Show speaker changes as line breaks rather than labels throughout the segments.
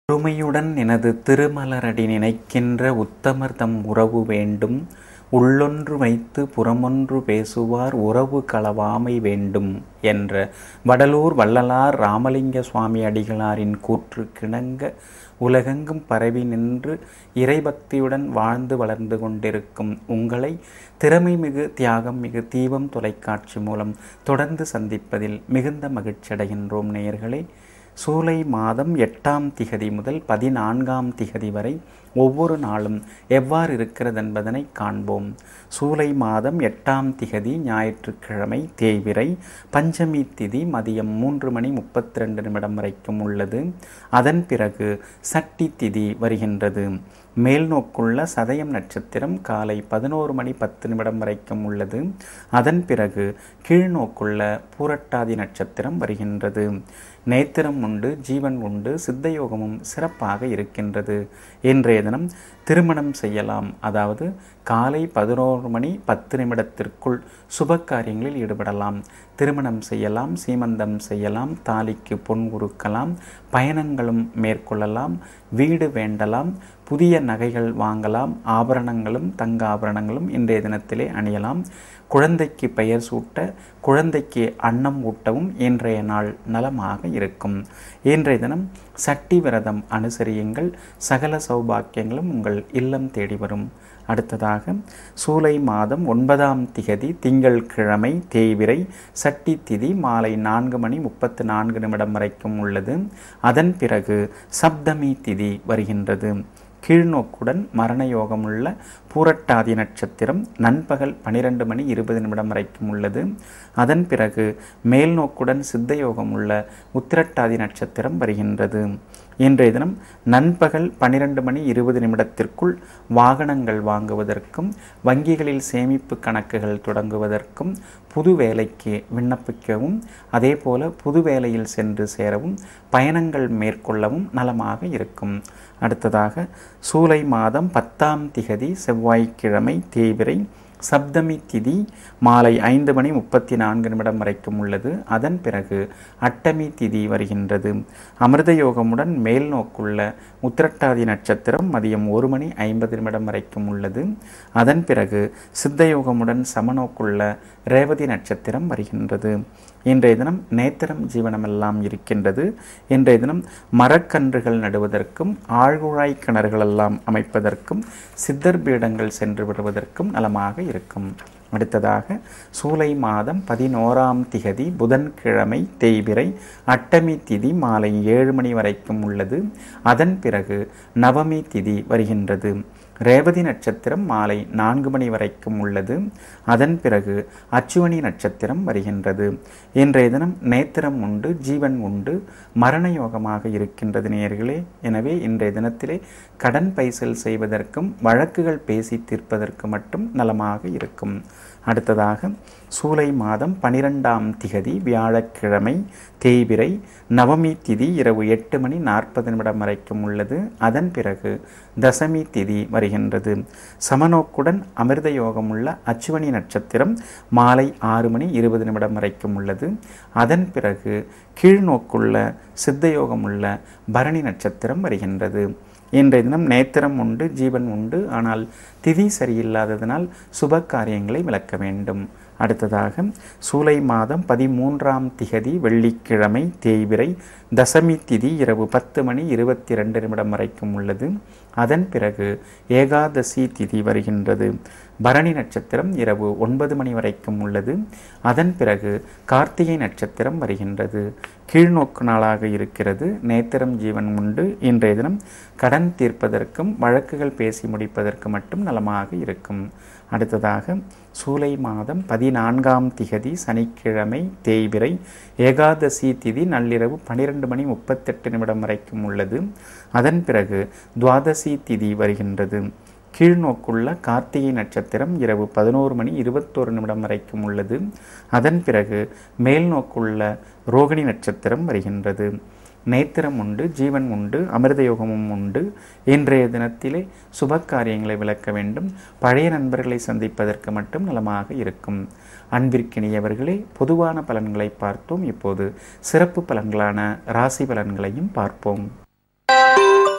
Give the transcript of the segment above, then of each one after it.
ஒருமையுடன் எனது திருமலரடி நினைக்கின்ற உத்தமர் தம் உறவு வேண்டும் உள்ளொன்று வைத்து புறமொன்று பேசுவார் உறவு களவாமை வேண்டும் என்ற வடலூர் வள்ளலார் ராமலிங்க சுவாமி அடிகளாரின் கூற்று கிணங்க உலகெங்கும் பரவி நின்று இறைபக்தியுடன் வாழ்ந்து வளர்ந்து கொண்டிருக்கும் உங்களை திறமை மிகு தியாகம் மிகு தீபம் தொலைக்காட்சி மூலம் தொடர்ந்து சந்திப்பதில் மிகுந்த மகிழ்ச்சியடைகின்றோம் நேயர்களே சூலை மாதம் எட்டாம் திகதி முதல் பதினான்காம் திகதி வரை ஒவ்வொரு நாளும் எவ்வாறு இருக்கிறது என்பதனை காண்போம் சூலை மாதம் எட்டாம் திகதி ஞாயிற்றுக்கிழமை தேய்பிறை பஞ்சமி திதி மதியம் மூன்று மணி முப்பத்தி ரெண்டு நிமிடம் வரைக்கும் உள்ளது அதன் பிறகு சட்டி திதி வருகின்றது மேல் நோக்குள்ள சதயம் நட்சத்திரம் காலை பதினோரு மணி பத்து நிமிடம் வரைக்கும் உள்ளது அதன் பிறகு கீழ்நோக்குள்ள பூரட்டாதி நட்சத்திரம் வருகின்றது நேத்திரம் உண்டு ஜீவன் உண்டு சித்தயோகமும் சிறப்பாக இருக்கின்றது இன்றைய தினம் திருமணம் செய்யலாம் அதாவது காலை பதினோரு மணி பத்து நிமிடத்திற்குள் சுப காரியங்களில் ஈடுபடலாம் திருமணம் செய்யலாம் சீமந்தம் செய்யலாம் தாலிக்கு பொன் உருக்கலாம் பயணங்களும் மேற்கொள்ளலாம் வீடு வேண்டலாம் புதிய நகைகள் வாங்கலாம் ஆபரணங்களும் தங்க ஆபரணங்களும் இன்றைய தினத்திலே அணியலாம் குழந்தைக்கு பெயர் சூட்ட குழந்தைக்கு அன்னம் ஊட்டவும் இன்றைய நாள் நலமாக இருக்கும் இன்றைய தினம் சட்டி விரதம் அனுசரியுங்கள் சகல சௌபாக்கியங்களும் உங்கள் இல்லம் தேடி வரும் அடுத்ததாக சூலை மாதம் ஒன்பதாம் திகதி திங்கள் கிழமை தேய்விரை சட்டி திதி மாலை நான்கு மணி முப்பத்து நான்கு நிமிடம் வரைக்கும் உள்ளது அதன் பிறகு சப்தமி திதி வருகின்றது கீழ்நோக்குடன் மரண யோகமுள்ள பூரட்டாதி நட்சத்திரம் நண்பகல் பனிரெண்டு மணி இருபது நிமிடம் வரைக்கும் உள்ளது அதன் பிறகு மேல் நோக்குடன் சித்த யோகம் உள்ள உத்திரட்டாதி நட்சத்திரம் வருகின்றது இன்றைய தினம் நண்பகல் பனிரெண்டு மணி இருபது நிமிடத்திற்குள் வாகனங்கள் வாங்குவதற்கும் வங்கிகளில் சேமிப்பு கணக்குகள் தொடங்குவதற்கும் புது வேலைக்கு விண்ணப்பிக்கவும் அதே போல புது வேலையில் சென்று சேரவும் பயணங்கள் மேற்கொள்ளவும் நலமாக இருக்கும் அடுத்ததாக சூலை மாதம் பத்தாம் திகதி செவ்வாய்க்கிழமை தேய்பிரை சப்தமி திதி மாலை ஐந்து மணி முப்பத்தி நான்கு நிமிடம் வரைக்கும் உள்ளது அதன் பிறகு அட்டமி திதி வருகின்றது அமிர்த யோகமுடன் மேல் நோக்குள்ள உத்திரட்டாதி நட்சத்திரம் மதியம் ஒரு மணி ஐம்பது நிமிடம் வரைக்கும் உள்ளது அதன் பிறகு சித்தயோகமுடன் சமநோக்குள்ள ரேவதி நட்சத்திரம் வருகின்றது இன்றைய தினம் நேத்திரம் ஜீவனமெல்லாம் இருக்கின்றது இன்றைய தினம் மரக்கன்றுகள் நடுவதற்கும் ஆழ்குழாய் கிணறுகளெல்லாம் அமைப்பதற்கும் சித்தர் பீடங்கள் சென்று விடுவதற்கும் நலமாக இருக்கும் அடுத்ததாக சூலை மாதம் பதினோராம் திகதி புதன்கிழமை தேய்பிரை அட்டமி திதி மாலை ஏழு மணி வரைக்கும் உள்ளது அதன் பிறகு நவமி திதி வருகின்றது ரேவதி நட்சத்திரம் மாலை நான்கு மணி வரைக்கும் உள்ளது அதன் பிறகு அச்சுவனி நட்சத்திரம் வருகின்றது இன்றைய தினம் நேத்திரம் உண்டு ஜீவன் உண்டு மரண யோகமாக இருக்கின்றது நேயர்களே எனவே இன்றைய தினத்திலே கடன் பைசல் செய்வதற்கும் வழக்குகள் பேசி தீர்ப்பதற்கு மட்டும் நலமாக இருக்கும் அடுத்ததாக சூலை மாதம் பனிரெண்டாம் திகதி வியாழக்கிழமை தேய்பிரை நவமி திதி இரவு எட்டு மணி நாற்பது நிமிடம் வரைக்கும் உள்ளது அதன் பிறகு தசமி திதி வருகின்றது சமநோக்குடன் அமிர்த யோகம் உள்ள அச்சுவனி நட்சத்திரம் மாலை ஆறு மணி இருபது நிமிடம் வரைக்கும் உள்ளது அதன் பிறகு கீழ்நோக்குள்ள சித்தயோகம் உள்ள பரணி நட்சத்திரம் வருகின்றது இன்றைய தினம் நேத்திரம் உண்டு ஜீவன் உண்டு ஆனால் திதி சரியில்லாததனால் சுப காரியங்களை விளக்க வேண்டும் அடுத்ததாக சூலை மாதம் பதிமூன்றாம் திகதி வெள்ளிக்கிழமை தேய்விரை தசமி திதி இரவு பத்து மணி இருபத்தி ரெண்டு நிமிடம் வரைக்கும் உள்ளது அதன் பிறகு ஏகாதசி திதி வருகின்றது பரணி நட்சத்திரம் இரவு ஒன்பது மணி வரைக்கும் உள்ளது அதன் பிறகு கார்த்திகை நட்சத்திரம் வருகின்றது கீழ்நோக்கு நாளாக இருக்கிறது நேத்திரம் ஜீவன் உண்டு இன்றைய தினம் கடன் தீர்ப்பதற்கும் வழக்குகள் பேசி முடிப்பதற்கு மட்டும் நலமாக இருக்கும் அடுத்ததாக சூலை மாதம் பதினான்காம் திகதி சனிக்கிழமை தேய்பிரை ஏகாதசி திதி நள்ளிரவு பனிரெண்டு மணி முப்பத்தெட்டு நிமிடம் வரைக்கும் உள்ளது அதன் பிறகு துவாதசி திதி வருகின்றது கீழ்நோக்குள்ள கார்த்திகை நட்சத்திரம் இரவு பதினோரு மணி இருபத்தோரு நிமிடம் வரைக்கும் உள்ளது அதன் பிறகு மேல் நோக்குள்ள ரோகிணி நட்சத்திரம் வருகின்றது நேத்திரம் உண்டு ஜீவன் உண்டு அமிர்த யோகமும் உண்டு இன்றைய தினத்திலே சுப காரியங்களை விளக்க வேண்டும் பழைய நண்பர்களை சந்திப்பதற்கு மட்டும் நலமாக இருக்கும் அன்பிற்கினியவர்களே பொதுவான பலன்களை பார்த்தோம் இப்போது சிறப்பு பலன்களான ராசி பலன்களையும் பார்ப்போம்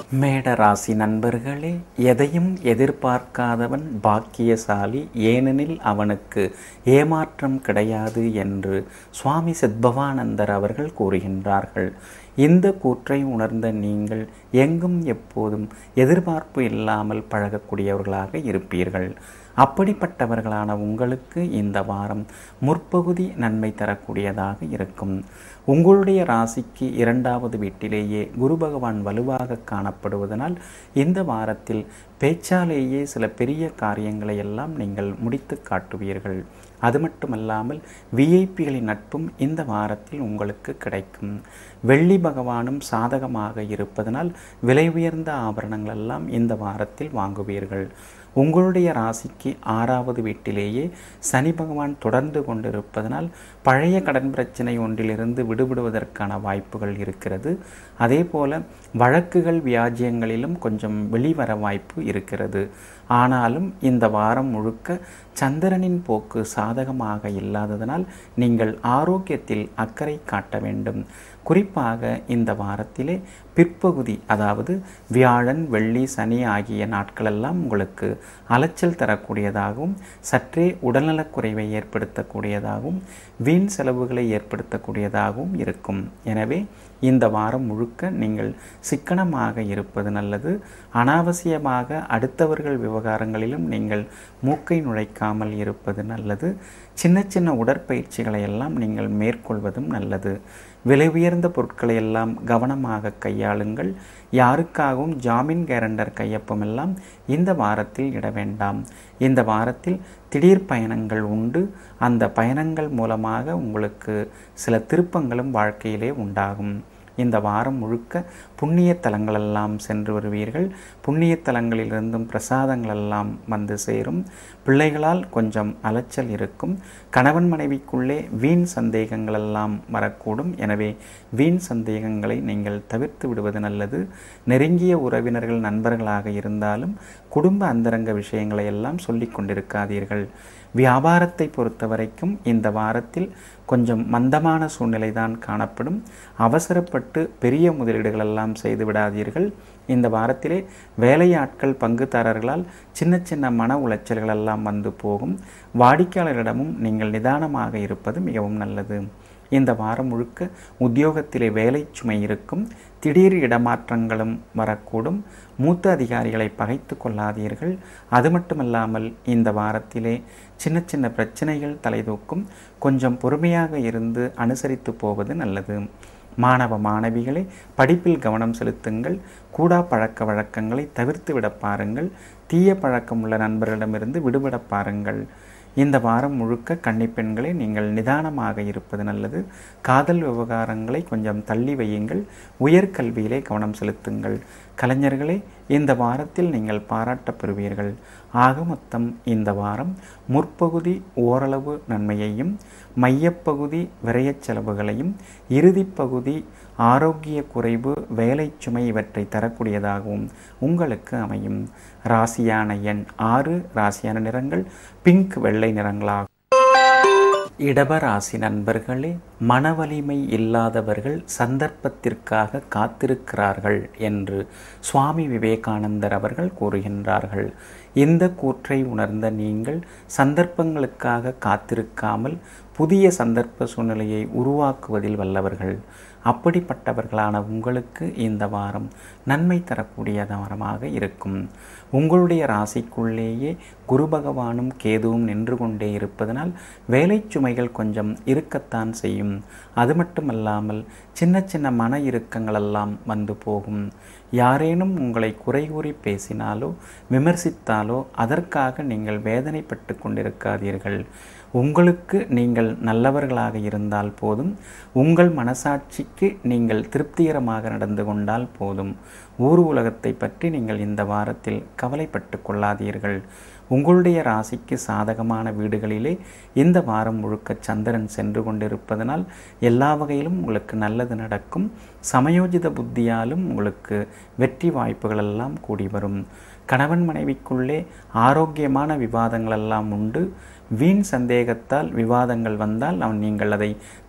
மேட ராசி நண்பர்களே எதையும் எதிர்பார்க்காதவன் பாக்கியசாலி ஏனெனில் அவனுக்கு ஏமாற்றம் கிடையாது என்று சுவாமி சித்பவானந்தர் அவர்கள் கூறுகின்றார்கள் இந்த கூற்றை உணர்ந்த நீங்கள் எங்கும் எப்போதும் எதிர்பார்ப்பு இல்லாமல் பழகக்கூடியவர்களாக இருப்பீர்கள் அப்படிப்பட்டவர்களான உங்களுக்கு இந்த வாரம் முற்பகுதி நன்மை தரக்கூடியதாக இருக்கும் உங்களுடைய ராசிக்கு இரண்டாவது வீட்டிலேயே குரு பகவான் வலுவாக காணப்படுவதனால் இந்த வாரத்தில் பேச்சாலேயே சில பெரிய காரியங்களை எல்லாம் நீங்கள் முடித்து காட்டுவீர்கள் அது மட்டுமல்லாமல் விஐபிகளின் நட்பும் இந்த வாரத்தில் உங்களுக்கு கிடைக்கும் வெள்ளி பகவானும் சாதகமாக இருப்பதனால் விலை உயர்ந்த ஆபரணங்கள் எல்லாம் இந்த வாரத்தில் வாங்குவீர்கள் உங்களுடைய ராசிக்கு ஆறாவது வீட்டிலேயே சனி பகவான் தொடர்ந்து கொண்டிருப்பதனால் பழைய கடன் பிரச்சனை ஒன்றிலிருந்து விடுபடுவதற்கான வாய்ப்புகள் இருக்கிறது அதே போல வழக்குகள் வியாஜியங்களிலும் கொஞ்சம் வெளிவர வாய்ப்பு இருக்கிறது ஆனாலும் இந்த வாரம் முழுக்க சந்திரனின் போக்கு சாதகமாக இல்லாததனால் நீங்கள் ஆரோக்கியத்தில் அக்கறை காட்ட வேண்டும் குறிப்பாக இந்த வாரத்திலே பிற்பகுதி அதாவது வியாழன் வெள்ளி சனி ஆகிய நாட்களெல்லாம் உங்களுக்கு அலைச்சல் தரக்கூடியதாகவும் சற்றே உடல்நலக்குறைவை ஏற்படுத்தக்கூடியதாகவும் வீண் செலவுகளை ஏற்படுத்தக்கூடியதாகவும் இருக்கும் எனவே இந்த வாரம் முழுக்க நீங்கள் சிக்கனமாக இருப்பது நல்லது அனாவசியமாக அடுத்தவர்கள் விவகாரங்களிலும் நீங்கள் மூக்கை நுழைக்காமல் இருப்பது நல்லது சின்ன சின்ன உடற்பயிற்சிகளை எல்லாம் நீங்கள் மேற்கொள்வதும் நல்லது விலை உயர்ந்த பொருட்களை எல்லாம் கவனமாக கையாளுங்கள் யாருக்காகவும் ஜாமீன் கேரண்டர் கையொப்பமெல்லாம் இந்த வாரத்தில் இட வேண்டாம் இந்த வாரத்தில் திடீர் பயணங்கள் உண்டு அந்த பயணங்கள் மூலமாக உங்களுக்கு சில திருப்பங்களும் வாழ்க்கையிலே உண்டாகும் இந்த வாரம் முழுக்க புண்ணிய தலங்களெல்லாம் சென்று வருவீர்கள் புண்ணிய தலங்களிலிருந்தும் பிரசாதங்கள் எல்லாம் வந்து சேரும் பிள்ளைகளால் கொஞ்சம் அலைச்சல் இருக்கும் கணவன் மனைவிக்குள்ளே வீண் சந்தேகங்கள் எல்லாம் வரக்கூடும் எனவே வீண் சந்தேகங்களை நீங்கள் தவிர்த்து விடுவது நல்லது நெருங்கிய உறவினர்கள் நண்பர்களாக இருந்தாலும் குடும்ப அந்தரங்க விஷயங்களை எல்லாம் சொல்லிக் கொண்டிருக்காதீர்கள் வியாபாரத்தை பொறுத்த வரைக்கும் இந்த வாரத்தில் கொஞ்சம் மந்தமான சூழ்நிலை தான் காணப்படும் அவசரப்பட்டு பெரிய முதலீடுகள் எல்லாம் செய்து விடாதீர்கள் இந்த வாரத்திலே வேலையாட்கள் பங்குதாரர்களால் சின்ன சின்ன மன உளைச்சல்கள் எல்லாம் வந்து போகும் வாடிக்கையாளரிடமும் நீங்கள் நிதானமாக இருப்பது மிகவும் நல்லது இந்த வாரம் முழுக்க உத்தியோகத்திலே வேலை சுமை இருக்கும் திடீர் இடமாற்றங்களும் வரக்கூடும் மூத்த அதிகாரிகளை பகைத்து கொள்ளாதீர்கள் அது மட்டுமல்லாமல் இந்த வாரத்திலே சின்ன சின்ன பிரச்சனைகள் தலைதூக்கும் கொஞ்சம் பொறுமையாக இருந்து அனுசரித்து போவது நல்லது மாணவ மாணவிகளை படிப்பில் கவனம் செலுத்துங்கள் கூடா பழக்க வழக்கங்களை தவிர்த்து விட பாருங்கள் தீய பழக்கம் உள்ள நண்பர்களிடமிருந்து விடுபட பாருங்கள் இந்த வாரம் முழுக்க கன்னிப்பெண்களை நீங்கள் நிதானமாக இருப்பது நல்லது காதல் விவகாரங்களை கொஞ்சம் தள்ளி வையுங்கள் உயர்கல்வியிலே கவனம் செலுத்துங்கள் கலைஞர்களே இந்த வாரத்தில் நீங்கள் பாராட்டப் பெறுவீர்கள் ஆக மொத்தம் இந்த வாரம் முற்பகுதி ஓரளவு நன்மையையும் மையப்பகுதி விரயச் செலவுகளையும் இறுதிப் பகுதி ஆரோக்கிய குறைவு வேலை சுமை இவற்றை தரக்கூடியதாகவும் உங்களுக்கு அமையும் ராசியான எண் ஆறு ராசியான நிறங்கள் பிங்க் வெள்ளை நிறங்களாகும் இடபராசி நண்பர்களே மனவலிமை இல்லாதவர்கள் சந்தர்ப்பத்திற்காக காத்திருக்கிறார்கள் என்று சுவாமி விவேகானந்தர் அவர்கள் கூறுகின்றார்கள் இந்த கூற்றை உணர்ந்த நீங்கள் சந்தர்ப்பங்களுக்காக காத்திருக்காமல் புதிய சந்தர்ப்ப சூழ்நிலையை உருவாக்குவதில் வல்லவர்கள் அப்படிப்பட்டவர்களான உங்களுக்கு இந்த வாரம் நன்மை தரக்கூடிய வாரமாக இருக்கும் உங்களுடைய ராசிக்குள்ளேயே குரு பகவானும் கேதுவும் நின்று கொண்டே இருப்பதனால் வேலை சுமைகள் கொஞ்சம் இருக்கத்தான் செய்யும் அது மட்டுமல்லாமல் சின்ன சின்ன மன இறுக்கங்களெல்லாம் வந்து போகும் யாரேனும் உங்களை குறை கூறி பேசினாலோ விமர்சித்தாலோ அதற்காக நீங்கள் வேதனைப்பட்டு கொண்டிருக்காதீர்கள் உங்களுக்கு நீங்கள் நல்லவர்களாக இருந்தால் போதும் உங்கள் மனசாட்சிக்கு நீங்கள் திருப்திகரமாக நடந்து கொண்டால் போதும் ஊர் உலகத்தை பற்றி நீங்கள் இந்த வாரத்தில் கவலைப்பட்டு கொள்ளாதீர்கள் உங்களுடைய ராசிக்கு சாதகமான வீடுகளிலே இந்த வாரம் முழுக்க சந்திரன் சென்று கொண்டிருப்பதனால் எல்லா வகையிலும் உங்களுக்கு நல்லது நடக்கும் சமயோஜித புத்தியாலும் உங்களுக்கு வெற்றி வாய்ப்புகள் எல்லாம் கூடி வரும் கணவன் மனைவிக்குள்ளே ஆரோக்கியமான விவாதங்கள் எல்லாம் உண்டு வீண் சந்தேகத்தால் விவாதங்கள் வந்தால் அவன் நீங்கள் அதை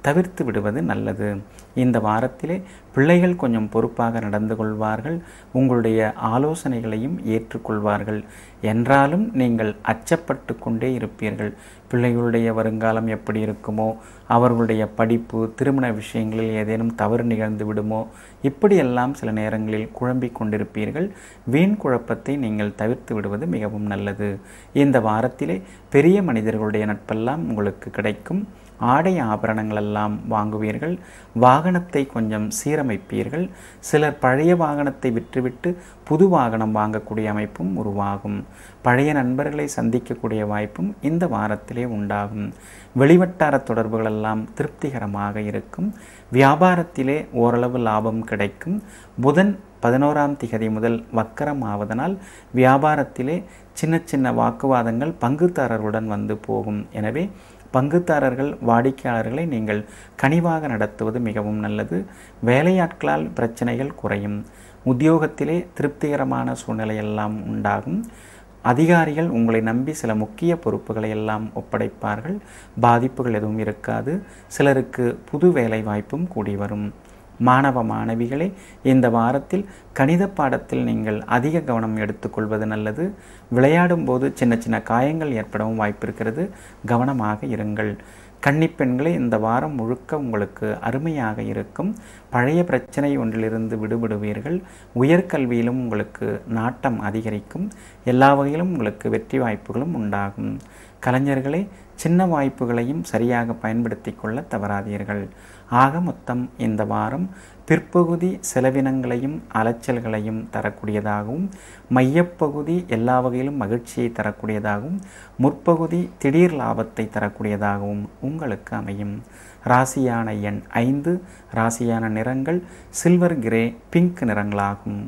தவிர்த்து விடுவது நல்லது இந்த வாரத்திலே பிள்ளைகள் கொஞ்சம் பொறுப்பாக நடந்து கொள்வார்கள் உங்களுடைய ஆலோசனைகளையும் ஏற்றுக்கொள்வார்கள் என்றாலும் நீங்கள் அச்சப்பட்டு கொண்டே இருப்பீர்கள் பிள்ளைகளுடைய வருங்காலம் எப்படி இருக்குமோ அவர்களுடைய படிப்பு திருமண விஷயங்களில் ஏதேனும் தவறு நிகழ்ந்து விடுமோ இப்படியெல்லாம் சில நேரங்களில் குழம்பிக் கொண்டிருப்பீர்கள் வீண் குழப்பத்தை நீங்கள் தவிர்த்து விடுவது மிகவும் நல்லது இந்த வாரத்திலே பெரிய மனிதர்களுடைய நட்பெல்லாம் உங்களுக்கு கிடைக்கும் ஆடை ஆபரணங்கள் எல்லாம் வாங்குவீர்கள் வாகனத்தை கொஞ்சம் சீரமைப்பீர்கள் சிலர் பழைய வாகனத்தை விற்றுவிட்டு புது வாகனம் வாங்கக்கூடிய அமைப்பும் உருவாகும் பழைய நண்பர்களை சந்திக்கக்கூடிய வாய்ப்பும் இந்த வாரத்திலே உண்டாகும் வெளிவட்டார தொடர்புகள் எல்லாம் திருப்திகரமாக இருக்கும் வியாபாரத்திலே ஓரளவு லாபம் கிடைக்கும் புதன் பதினோராம் திகதி முதல் வக்கரம் ஆவதனால் வியாபாரத்திலே சின்ன சின்ன வாக்குவாதங்கள் பங்குதாரர்களுடன் வந்து போகும் எனவே பங்குதாரர்கள் வாடிக்கையாளர்களை நீங்கள் கனிவாக நடத்துவது மிகவும் நல்லது வேலையாட்களால் பிரச்சனைகள் குறையும் உத்தியோகத்திலே திருப்திகரமான சூழ்நிலையெல்லாம் உண்டாகும் அதிகாரிகள் உங்களை நம்பி சில முக்கிய பொறுப்புகளை எல்லாம் ஒப்படைப்பார்கள் பாதிப்புகள் எதுவும் இருக்காது சிலருக்கு புது வேலை வாய்ப்பும் கூடி வரும் மாணவ மாணவிகளே இந்த வாரத்தில் கணித பாடத்தில் நீங்கள் அதிக கவனம் எடுத்துக்கொள்வது நல்லது விளையாடும் போது சின்ன சின்ன காயங்கள் ஏற்படவும் வாய்ப்பு இருக்கிறது கவனமாக இருங்கள் கன்னிப்பெண்களே இந்த வாரம் முழுக்க உங்களுக்கு அருமையாக இருக்கும் பழைய பிரச்சனை ஒன்றிலிருந்து விடுபடுவீர்கள் உயர்கல்வியிலும் உங்களுக்கு நாட்டம் அதிகரிக்கும் எல்லா வகையிலும் உங்களுக்கு வெற்றி வாய்ப்புகளும் உண்டாகும் கலைஞர்களே சின்ன வாய்ப்புகளையும் சரியாக பயன்படுத்தி கொள்ள தவறாதீர்கள் ஆக மொத்தம் இந்த வாரம் பிற்பகுதி செலவினங்களையும் அலைச்சல்களையும் தரக்கூடியதாகவும் மையப்பகுதி எல்லா வகையிலும் மகிழ்ச்சியை தரக்கூடியதாகவும் முற்பகுதி திடீர் லாபத்தை தரக்கூடியதாகவும் உங்களுக்கு அமையும் ராசியான எண் ஐந்து ராசியான நிறங்கள் சில்வர் கிரே பிங்க் நிறங்களாகும்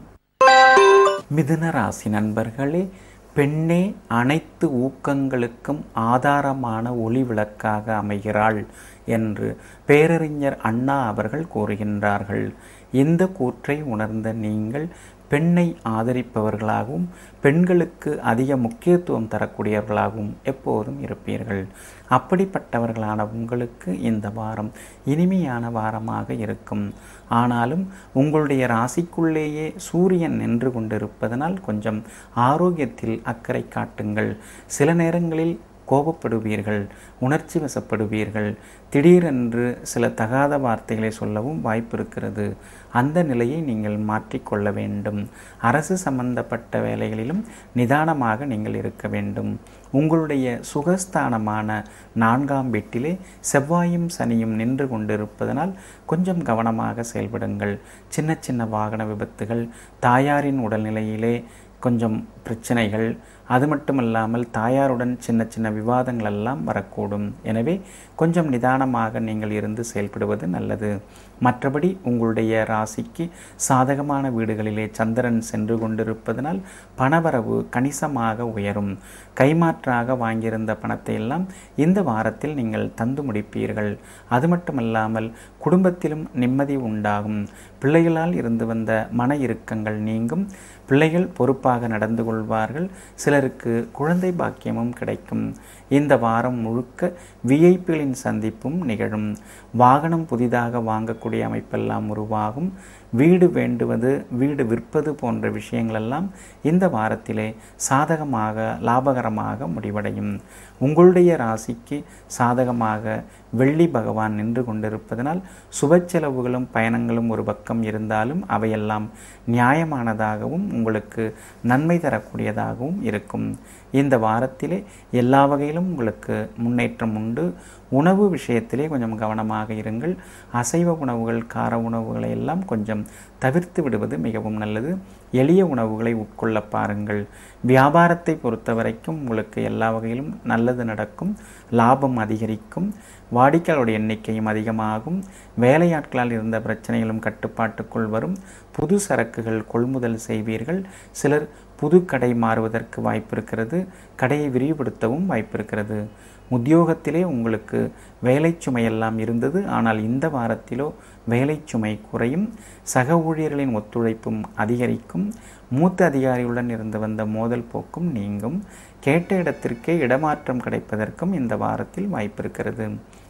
மிதுன ராசி நண்பர்களே பெண்ணே அனைத்து ஊக்கங்களுக்கும் ஆதாரமான ஒளி விளக்காக அமைகிறாள் என்று பேரறிஞர் அண்ணா அவர்கள் கூறுகின்றார்கள் இந்த கூற்றை உணர்ந்த நீங்கள் பெண்ணை ஆதரிப்பவர்களாகவும் பெண்களுக்கு அதிக முக்கியத்துவம் தரக்கூடியவர்களாகவும் எப்போதும் இருப்பீர்கள் அப்படிப்பட்டவர்களான உங்களுக்கு இந்த வாரம் இனிமையான வாரமாக இருக்கும் ஆனாலும் உங்களுடைய ராசிக்குள்ளேயே சூரியன் நின்று கொண்டிருப்பதனால் கொஞ்சம் ஆரோக்கியத்தில் அக்கறை காட்டுங்கள் சில நேரங்களில் கோபப்படுவீர்கள் உணர்ச்சி வசப்படுவீர்கள் திடீரென்று சில தகாத வார்த்தைகளை சொல்லவும் வாய்ப்பு இருக்கிறது அந்த நிலையை நீங்கள் மாற்றிக்கொள்ள வேண்டும் அரசு சம்பந்தப்பட்ட வேலைகளிலும் நிதானமாக நீங்கள் இருக்க வேண்டும் உங்களுடைய சுகஸ்தானமான நான்காம் வீட்டிலே செவ்வாயும் சனியும் நின்று கொண்டிருப்பதனால் கொஞ்சம் கவனமாக செயல்படுங்கள் சின்ன சின்ன வாகன விபத்துகள் தாயாரின் உடல்நிலையிலே கொஞ்சம் பிரச்சனைகள் அது மட்டுமல்லாமல் தாயாருடன் சின்ன சின்ன விவாதங்கள் எல்லாம் வரக்கூடும் எனவே கொஞ்சம் நிதானமாக நீங்கள் இருந்து செயல்படுவது நல்லது மற்றபடி உங்களுடைய ராசிக்கு சாதகமான வீடுகளிலே சந்திரன் சென்று கொண்டிருப்பதனால் பணவரவு கணிசமாக உயரும் கைமாற்றாக வாங்கியிருந்த பணத்தை எல்லாம் இந்த வாரத்தில் நீங்கள் தந்து முடிப்பீர்கள் அது மட்டுமல்லாமல் குடும்பத்திலும் நிம்மதி உண்டாகும் பிள்ளைகளால் இருந்து வந்த மன இறுக்கங்கள் நீங்கும் பிள்ளைகள் பொறுப்பாக நடந்து கொள்வார்கள் சிலருக்கு குழந்தை பாக்கியமும் கிடைக்கும் இந்த வாரம் முழுக்க விஐபிகளின் சந்திப்பும் நிகழும் வாகனம் புதிதாக வாங்கக்கூடிய அமைப்பெல்லாம் உருவாகும் வீடு வேண்டுவது வீடு விற்பது போன்ற விஷயங்களெல்லாம் இந்த வாரத்திலே சாதகமாக லாபகரமாக முடிவடையும் உங்களுடைய ராசிக்கு சாதகமாக வெள்ளி பகவான் நின்று கொண்டிருப்பதனால் சுப செலவுகளும் பயணங்களும் ஒரு பக்கம் இருந்தாலும் அவையெல்லாம் நியாயமானதாகவும் உங்களுக்கு நன்மை தரக்கூடியதாகவும் இருக்கும் இந்த வாரத்திலே எல்லா வகையிலும் உங்களுக்கு முன்னேற்றம் உண்டு உணவு விஷயத்திலே கொஞ்சம் கவனமாக இருங்கள் அசைவ உணவுகள் கார உணவுகளை எல்லாம் கொஞ்சம் தவிர்த்து விடுவது மிகவும் நல்லது எளிய உணவுகளை உட்கொள்ள பாருங்கள் வியாபாரத்தை பொறுத்த வரைக்கும் உங்களுக்கு எல்லா வகையிலும் நல்லது நடக்கும் லாபம் அதிகரிக்கும் வாடிக்கையாளருடைய எண்ணிக்கையும் அதிகமாகும் வேலையாட்களால் இருந்த பிரச்சனைகளும் கட்டுப்பாட்டுக்குள் வரும் புது சரக்குகள் கொள்முதல் செய்வீர்கள் சிலர் புது கடை மாறுவதற்கு வாய்ப்பு இருக்கிறது கடையை விரிவுபடுத்தவும் வாய்ப்பு இருக்கிறது உத்தியோகத்திலே உங்களுக்கு வேலை சுமையெல்லாம் இருந்தது ஆனால் இந்த வாரத்திலோ வேலை சுமை குறையும் சக ஊழியர்களின் ஒத்துழைப்பும் அதிகரிக்கும் மூத்த அதிகாரிகளுடன் இருந்து வந்த மோதல் போக்கும் நீங்கும் கேட்ட இடத்திற்கே இடமாற்றம் கிடைப்பதற்கும் இந்த வாரத்தில் வாய்ப்பு இருக்கிறது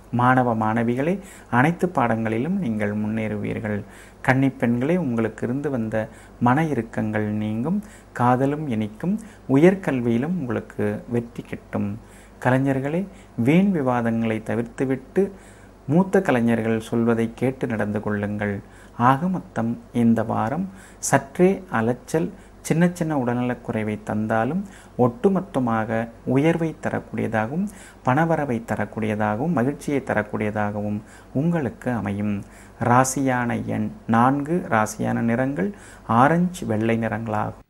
மாணவ மாணவிகளே அனைத்து பாடங்களிலும் நீங்கள் முன்னேறுவீர்கள் கன்னிப்பெண்களே உங்களுக்கு இருந்து வந்த மன இறுக்கங்கள் நீங்கும் காதலும் இனிக்கும் உயர்கல்வியிலும் உங்களுக்கு வெற்றி கிட்டும் கலைஞர்களே வீண் விவாதங்களை தவிர்த்துவிட்டு மூத்த கலைஞர்கள் சொல்வதை கேட்டு நடந்து கொள்ளுங்கள் ஆக மொத்தம் இந்த வாரம் சற்றே அலைச்சல் சின்ன சின்ன உடல்நலக்குறைவை தந்தாலும் ஒட்டுமொத்தமாக உயர்வை தரக்கூடியதாகவும் பணவரவை தரக்கூடியதாகவும் மகிழ்ச்சியை தரக்கூடியதாகவும் உங்களுக்கு அமையும் ராசியான எண் நான்கு ராசியான நிறங்கள் ஆரஞ்சு வெள்ளை நிறங்களாகும்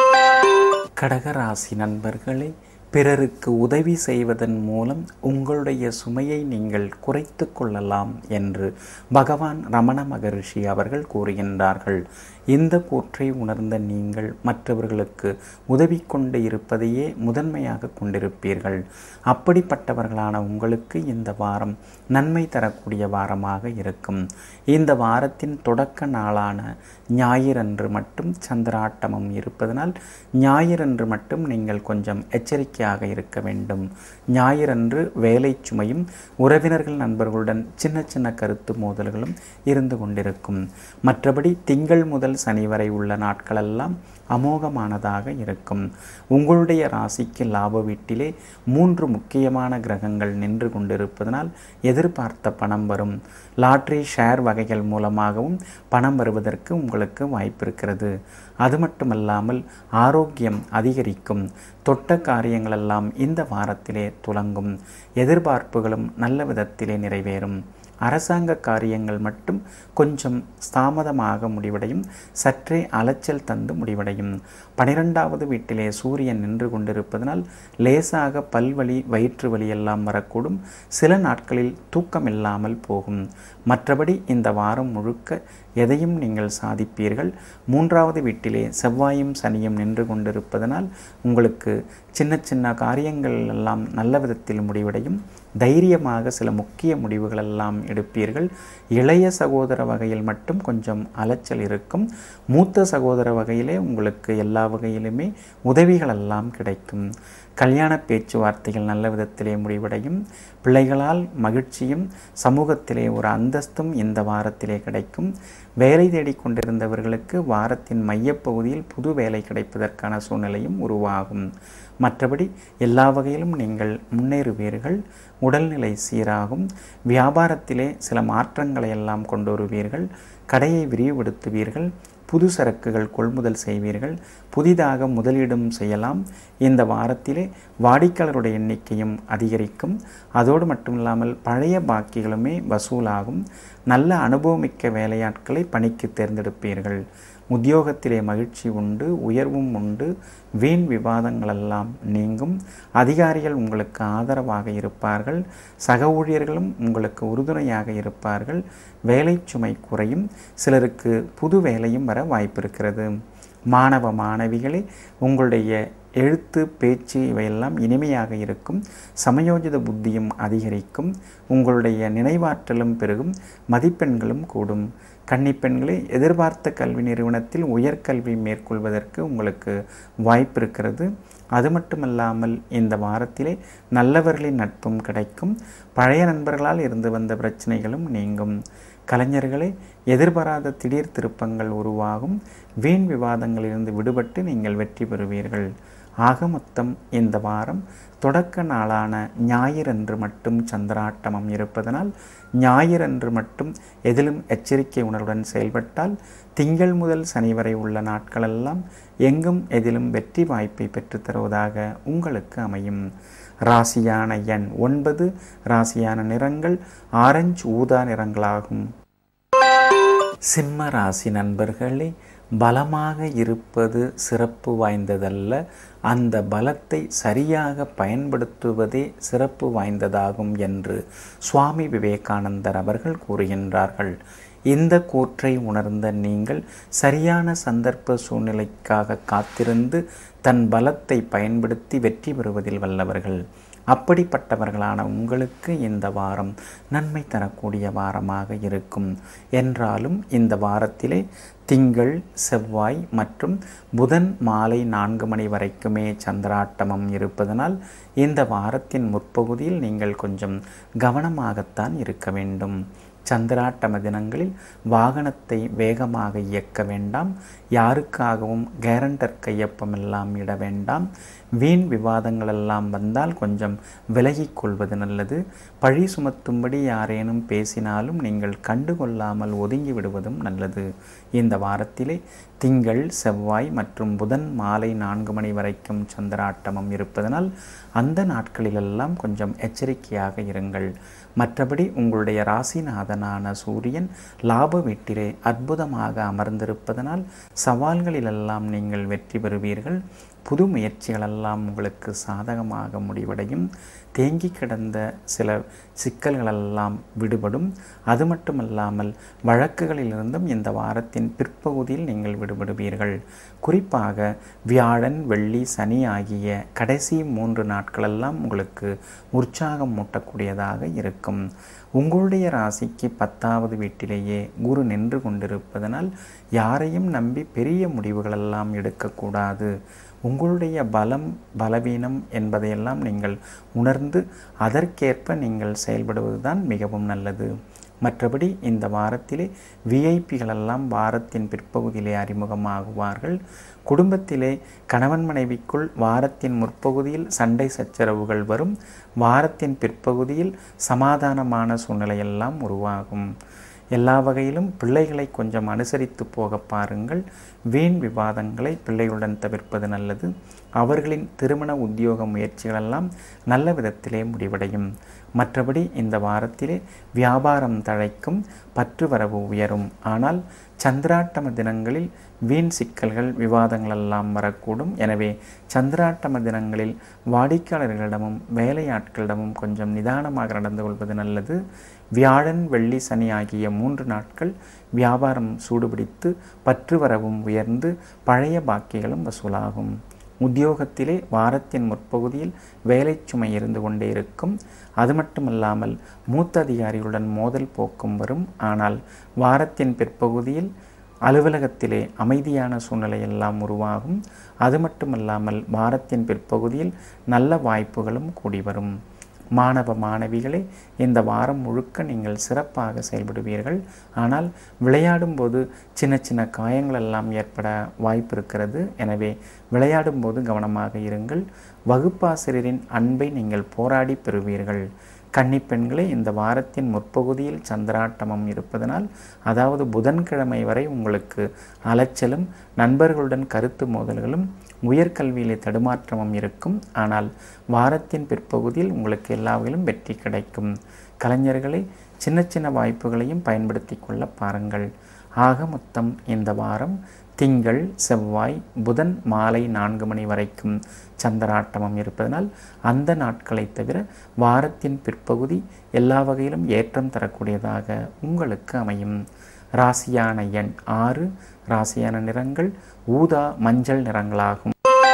கடக ராசி நண்பர்களே பிறருக்கு உதவி செய்வதன் மூலம் உங்களுடைய சுமையை நீங்கள் குறைத்து கொள்ளலாம் என்று பகவான் ரமண மகரிஷி அவர்கள் கூறுகின்றார்கள் இந்த கூற்றை உணர்ந்த நீங்கள் மற்றவர்களுக்கு உதவி கொண்டு இருப்பதையே முதன்மையாக கொண்டிருப்பீர்கள் அப்படிப்பட்டவர்களான உங்களுக்கு இந்த வாரம் நன்மை தரக்கூடிய வாரமாக இருக்கும் இந்த வாரத்தின் தொடக்க நாளான ஞாயிறன்று மட்டும் சந்திராட்டமம் இருப்பதனால் ஞாயிறன்று மட்டும் நீங்கள் கொஞ்சம் எச்சரிக்கையாக இருக்க வேண்டும் ஞாயிறன்று வேலை சுமையும் உறவினர்கள் நண்பர்களுடன் சின்ன சின்ன கருத்து மோதல்களும் இருந்து கொண்டிருக்கும் மற்றபடி திங்கள் முதல் சனி வரை உள்ள நாட்களெல்லாம் அமோகமானதாக இருக்கும் உங்களுடைய ராசிக்கு லாப வீட்டிலே மூன்று முக்கியமான கிரகங்கள் நின்று கொண்டிருப்பதனால் எதிர்பார்த்த பணம் வரும் லாட்ரி ஷேர் வகைகள் மூலமாகவும் பணம் வருவதற்கு உங்களுக்கு வாய்ப்பு இருக்கிறது அது மட்டுமல்லாமல் ஆரோக்கியம் அதிகரிக்கும் தொட்ட காரியங்களெல்லாம் இந்த வாரத்திலே துலங்கும் எதிர்பார்ப்புகளும் நல்ல விதத்திலே நிறைவேறும் அரசாங்க காரியங்கள் மட்டும் கொஞ்சம் தாமதமாக முடிவடையும் சற்றே அலைச்சல் தந்து முடிவடையும் பனிரெண்டாவது வீட்டிலே சூரியன் நின்று கொண்டிருப்பதனால் லேசாக பல்வலி வயிற்று வலி எல்லாம் வரக்கூடும் சில நாட்களில் தூக்கம் இல்லாமல் போகும் மற்றபடி இந்த வாரம் முழுக்க எதையும் நீங்கள் சாதிப்பீர்கள் மூன்றாவது வீட்டிலே செவ்வாயும் சனியும் நின்று கொண்டிருப்பதனால் உங்களுக்கு சின்ன சின்ன காரியங்கள் எல்லாம் நல்ல விதத்தில் முடிவடையும் தைரியமாக சில முக்கிய முடிவுகள் எல்லாம் எடுப்பீர்கள் இளைய சகோதர வகையில் மட்டும் கொஞ்சம் அலைச்சல் இருக்கும் மூத்த சகோதர வகையிலே உங்களுக்கு எல்லா வகையிலுமே உதவிகள் எல்லாம் கிடைக்கும் கல்யாண பேச்சுவார்த்தைகள் நல்ல விதத்திலே முடிவடையும் பிள்ளைகளால் மகிழ்ச்சியும் சமூகத்திலே ஒரு அந்தஸ்தும் இந்த வாரத்திலே கிடைக்கும் வேலை தேடிக் கொண்டிருந்தவர்களுக்கு வாரத்தின் மையப்பகுதியில் புது வேலை கிடைப்பதற்கான சூழ்நிலையும் உருவாகும் மற்றபடி எல்லா வகையிலும் நீங்கள் முன்னேறுவீர்கள் உடல்நிலை சீராகும் வியாபாரத்திலே சில மாற்றங்களை எல்லாம் கொண்டு வருவீர்கள் கடையை விரிவுபடுத்துவீர்கள் புது சரக்குகள் கொள்முதல் செய்வீர்கள் புதிதாக முதலீடும் செய்யலாம் இந்த வாரத்திலே வாடிக்கையாளருடைய எண்ணிக்கையும் அதிகரிக்கும் அதோடு மட்டுமில்லாமல் பழைய பாக்கிகளுமே வசூலாகும் நல்ல அனுபவமிக்க வேலையாட்களை பணிக்கு தேர்ந்தெடுப்பீர்கள் உத்தியோகத்திலே மகிழ்ச்சி உண்டு உயர்வும் உண்டு வீண் விவாதங்களெல்லாம் நீங்கும் அதிகாரிகள் உங்களுக்கு ஆதரவாக இருப்பார்கள் சக ஊழியர்களும் உங்களுக்கு உறுதுணையாக இருப்பார்கள் வேலை சுமை குறையும் சிலருக்கு புது வேலையும் வர வாய்ப்பு இருக்கிறது மாணவ மாணவிகளே உங்களுடைய எழுத்து பேச்சு இவையெல்லாம் இனிமையாக இருக்கும் சமயோஜித புத்தியும் அதிகரிக்கும் உங்களுடைய நினைவாற்றலும் பெருகும் மதிப்பெண்களும் கூடும் கன்னிப்பெண்களே எதிர்பார்த்த கல்வி நிறுவனத்தில் உயர்கல்வி மேற்கொள்வதற்கு உங்களுக்கு வாய்ப்பு இருக்கிறது அது மட்டுமல்லாமல் இந்த வாரத்திலே நல்லவர்களின் நட்பும் கிடைக்கும் பழைய நண்பர்களால் இருந்து வந்த பிரச்சனைகளும் நீங்கும் கலைஞர்களே எதிர்பாராத திடீர் திருப்பங்கள் உருவாகும் வீண் விவாதங்களிலிருந்து விடுபட்டு நீங்கள் வெற்றி பெறுவீர்கள் ஆக மொத்தம் இந்த வாரம் தொடக்க நாளான ஞாயிறன்று மட்டும் சந்திராட்டமம் இருப்பதனால் ஞாயிறன்று மட்டும் எதிலும் எச்சரிக்கை உணர்வுடன் செயல்பட்டால் திங்கள் முதல் சனி வரை உள்ள நாட்களெல்லாம் எங்கும் எதிலும் வெற்றி வாய்ப்பை பெற்றுத்தருவதாக உங்களுக்கு அமையும் ராசியான எண் ஒன்பது ராசியான நிறங்கள் ஆரஞ்சு ஊதா நிறங்களாகும் சிம்ம ராசி நண்பர்களே பலமாக இருப்பது சிறப்பு வாய்ந்ததல்ல அந்த பலத்தை சரியாக பயன்படுத்துவதே சிறப்பு வாய்ந்ததாகும் என்று சுவாமி விவேகானந்தர் அவர்கள் கூறுகின்றார்கள் இந்த கூற்றை உணர்ந்த நீங்கள் சரியான சந்தர்ப்ப சூழ்நிலைக்காக காத்திருந்து தன் பலத்தை பயன்படுத்தி வெற்றி பெறுவதில் வல்லவர்கள் அப்படிப்பட்டவர்களான உங்களுக்கு இந்த வாரம் நன்மை தரக்கூடிய வாரமாக இருக்கும் என்றாலும் இந்த வாரத்திலே திங்கள் செவ்வாய் மற்றும் புதன் மாலை நான்கு மணி வரைக்குமே சந்திராட்டமம் இருப்பதனால் இந்த வாரத்தின் முற்பகுதியில் நீங்கள் கொஞ்சம் கவனமாகத்தான் இருக்க வேண்டும் சந்திராட்டம தினங்களில் வாகனத்தை வேகமாக இயக்க வேண்டாம் யாருக்காகவும் கேரண்டர் கையொப்பம் எல்லாம் இட வேண்டாம் வீண் விவாதங்கள் எல்லாம் வந்தால் கொஞ்சம் விலகிக் கொள்வது நல்லது பழி சுமத்தும்படி யாரேனும் பேசினாலும் நீங்கள் கண்டுகொள்ளாமல் ஒதுங்கி விடுவதும் நல்லது இந்த வாரத்திலே திங்கள் செவ்வாய் மற்றும் புதன் மாலை நான்கு மணி வரைக்கும் சந்திராட்டமம் இருப்பதனால் அந்த நாட்களிலெல்லாம் கொஞ்சம் எச்சரிக்கையாக இருங்கள் மற்றபடி உங்களுடைய ராசிநாதனான சூரியன் லாப வீட்டிலே அற்புதமாக அமர்ந்திருப்பதனால் சவால்களிலெல்லாம் நீங்கள் வெற்றி பெறுவீர்கள் புது முயற்சிகளெல்லாம் உங்களுக்கு சாதகமாக முடிவடையும் தேங்கி கிடந்த சில சிக்கல்களெல்லாம் விடுபடும் அது மட்டுமல்லாமல் வழக்குகளிலிருந்தும் இந்த வாரத்தின் பிற்பகுதியில் நீங்கள் விடுபடுவீர்கள் குறிப்பாக வியாழன் வெள்ளி சனி ஆகிய கடைசி மூன்று நாட்களெல்லாம் உங்களுக்கு உற்சாகம் மூட்டக்கூடியதாக இருக்கும் உங்களுடைய ராசிக்கு பத்தாவது வீட்டிலேயே குரு நின்று கொண்டிருப்பதனால் யாரையும் நம்பி பெரிய முடிவுகளெல்லாம் எடுக்கக்கூடாது உங்களுடைய பலம் பலவீனம் என்பதையெல்லாம் நீங்கள் உணர்ந்து அதற்கேற்ப நீங்கள் செயல்படுவதுதான் மிகவும் நல்லது மற்றபடி இந்த வாரத்திலே விஐபிகளெல்லாம் வாரத்தின் பிற்பகுதியிலே அறிமுகமாகுவார்கள் குடும்பத்திலே கணவன் மனைவிக்குள் வாரத்தின் முற்பகுதியில் சண்டை சச்சரவுகள் வரும் வாரத்தின் பிற்பகுதியில் சமாதானமான சூழ்நிலையெல்லாம் உருவாகும் எல்லா வகையிலும் பிள்ளைகளை கொஞ்சம் அனுசரித்து போக பாருங்கள் வீண் விவாதங்களை பிள்ளைகளுடன் தவிர்ப்பது நல்லது அவர்களின் திருமண உத்தியோக முயற்சிகளெல்லாம் நல்ல விதத்திலே முடிவடையும் மற்றபடி இந்த வாரத்திலே வியாபாரம் தழைக்கும் பற்று வரவு உயரும் ஆனால் சந்திராட்டம தினங்களில் வீண் சிக்கல்கள் விவாதங்களெல்லாம் வரக்கூடும் எனவே சந்திராட்டம தினங்களில் வாடிக்கையாளர்களிடமும் வேலையாட்களிடமும் கொஞ்சம் நிதானமாக நடந்து கொள்வது நல்லது வியாழன் வெள்ளி சனி ஆகிய மூன்று நாட்கள் வியாபாரம் சூடுபிடித்து பற்று வரவும் உயர்ந்து பழைய பாக்கிகளும் வசூலாகும் உத்தியோகத்திலே வாரத்தின் முற்பகுதியில் வேலை சுமை இருந்து கொண்டே இருக்கும் அது மட்டுமல்லாமல் மூத்த அதிகாரிகளுடன் மோதல் போக்கும் வரும் ஆனால் வாரத்தின் பிற்பகுதியில் அலுவலகத்திலே அமைதியான சூழ்நிலை எல்லாம் உருவாகும் அது மட்டுமல்லாமல் வாரத்தின் பிற்பகுதியில் நல்ல வாய்ப்புகளும் கூடி வரும் மாணவ மாணவிகளே இந்த வாரம் முழுக்க நீங்கள் சிறப்பாக செயல்படுவீர்கள் ஆனால் விளையாடும்போது சின்ன சின்ன காயங்கள் எல்லாம் ஏற்பட வாய்ப்பு இருக்கிறது எனவே விளையாடும்போது கவனமாக இருங்கள் வகுப்பாசிரியரின் அன்பை நீங்கள் போராடி பெறுவீர்கள் கன்னிப்பெண்களே இந்த வாரத்தின் முற்பகுதியில் சந்திராட்டமம் இருப்பதனால் அதாவது புதன்கிழமை வரை உங்களுக்கு அலைச்சலும் நண்பர்களுடன் கருத்து மோதல்களும் உயர்கல்வியிலே தடுமாற்றமும் இருக்கும் ஆனால் வாரத்தின் பிற்பகுதியில் உங்களுக்கு எல்லாவிலும் வெற்றி கிடைக்கும் கலைஞர்களே சின்ன சின்ன வாய்ப்புகளையும் பயன்படுத்தி கொள்ள பாருங்கள் ஆக மொத்தம் இந்த வாரம் திங்கள் செவ்வாய் புதன் மாலை நான்கு மணி வரைக்கும் சந்திராட்டமம் இருப்பதனால் அந்த நாட்களை தவிர வாரத்தின் பிற்பகுதி எல்லா வகையிலும் ஏற்றம் தரக்கூடியதாக உங்களுக்கு அமையும் ராசியான எண் ஆறு ராசியான நிறங்கள் ஊதா மஞ்சள் நிறங்களாகும்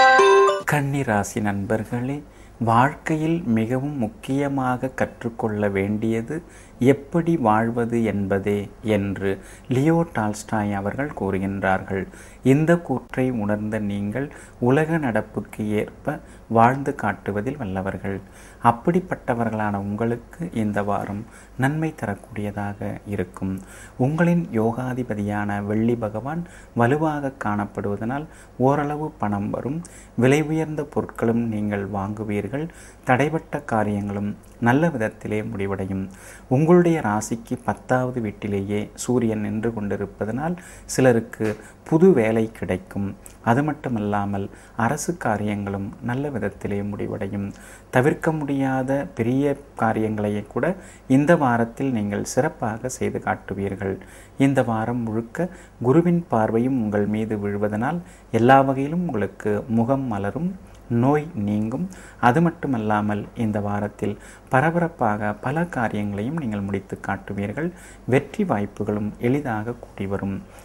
கன்னி ராசி நண்பர்களே வாழ்க்கையில் மிகவும் முக்கியமாக கற்றுக்கொள்ள வேண்டியது எப்படி வாழ்வது என்பதே என்று லியோ டால்ஸ்டாய் அவர்கள் கூறுகின்றார்கள் இந்த கூற்றை உணர்ந்த நீங்கள் உலக நடப்புக்கு ஏற்ப வாழ்ந்து காட்டுவதில் வல்லவர்கள் அப்படிப்பட்டவர்களான உங்களுக்கு இந்த வாரம் நன்மை தரக்கூடியதாக இருக்கும் உங்களின் யோகாதிபதியான வெள்ளி பகவான் வலுவாக காணப்படுவதனால் ஓரளவு பணம் வரும் விலை உயர்ந்த பொருட்களும் நீங்கள் வாங்குவீர்கள் தடைப்பட்ட காரியங்களும் நல்ல விதத்திலே முடிவடையும் உங்களுடைய ராசிக்கு பத்தாவது வீட்டிலேயே சூரியன் நின்று கொண்டிருப்பதனால் சிலருக்கு புது வேலை கிடைக்கும் அது மட்டுமல்லாமல் அரசு காரியங்களும் நல்ல விதத்திலே முடிவடையும் தவிர்க்க முடியாத பெரிய காரியங்களை கூட இந்த வாரத்தில் நீங்கள் சிறப்பாக செய்து காட்டுவீர்கள் இந்த வாரம் முழுக்க குருவின் பார்வையும் உங்கள் மீது விழுவதனால் எல்லா வகையிலும் உங்களுக்கு முகம் மலரும் நோய் நீங்கும் அது மட்டுமல்லாமல் இந்த வாரத்தில் பரபரப்பாக பல காரியங்களையும் நீங்கள் முடித்து காட்டுவீர்கள் வெற்றி வாய்ப்புகளும் எளிதாக கூடி வரும்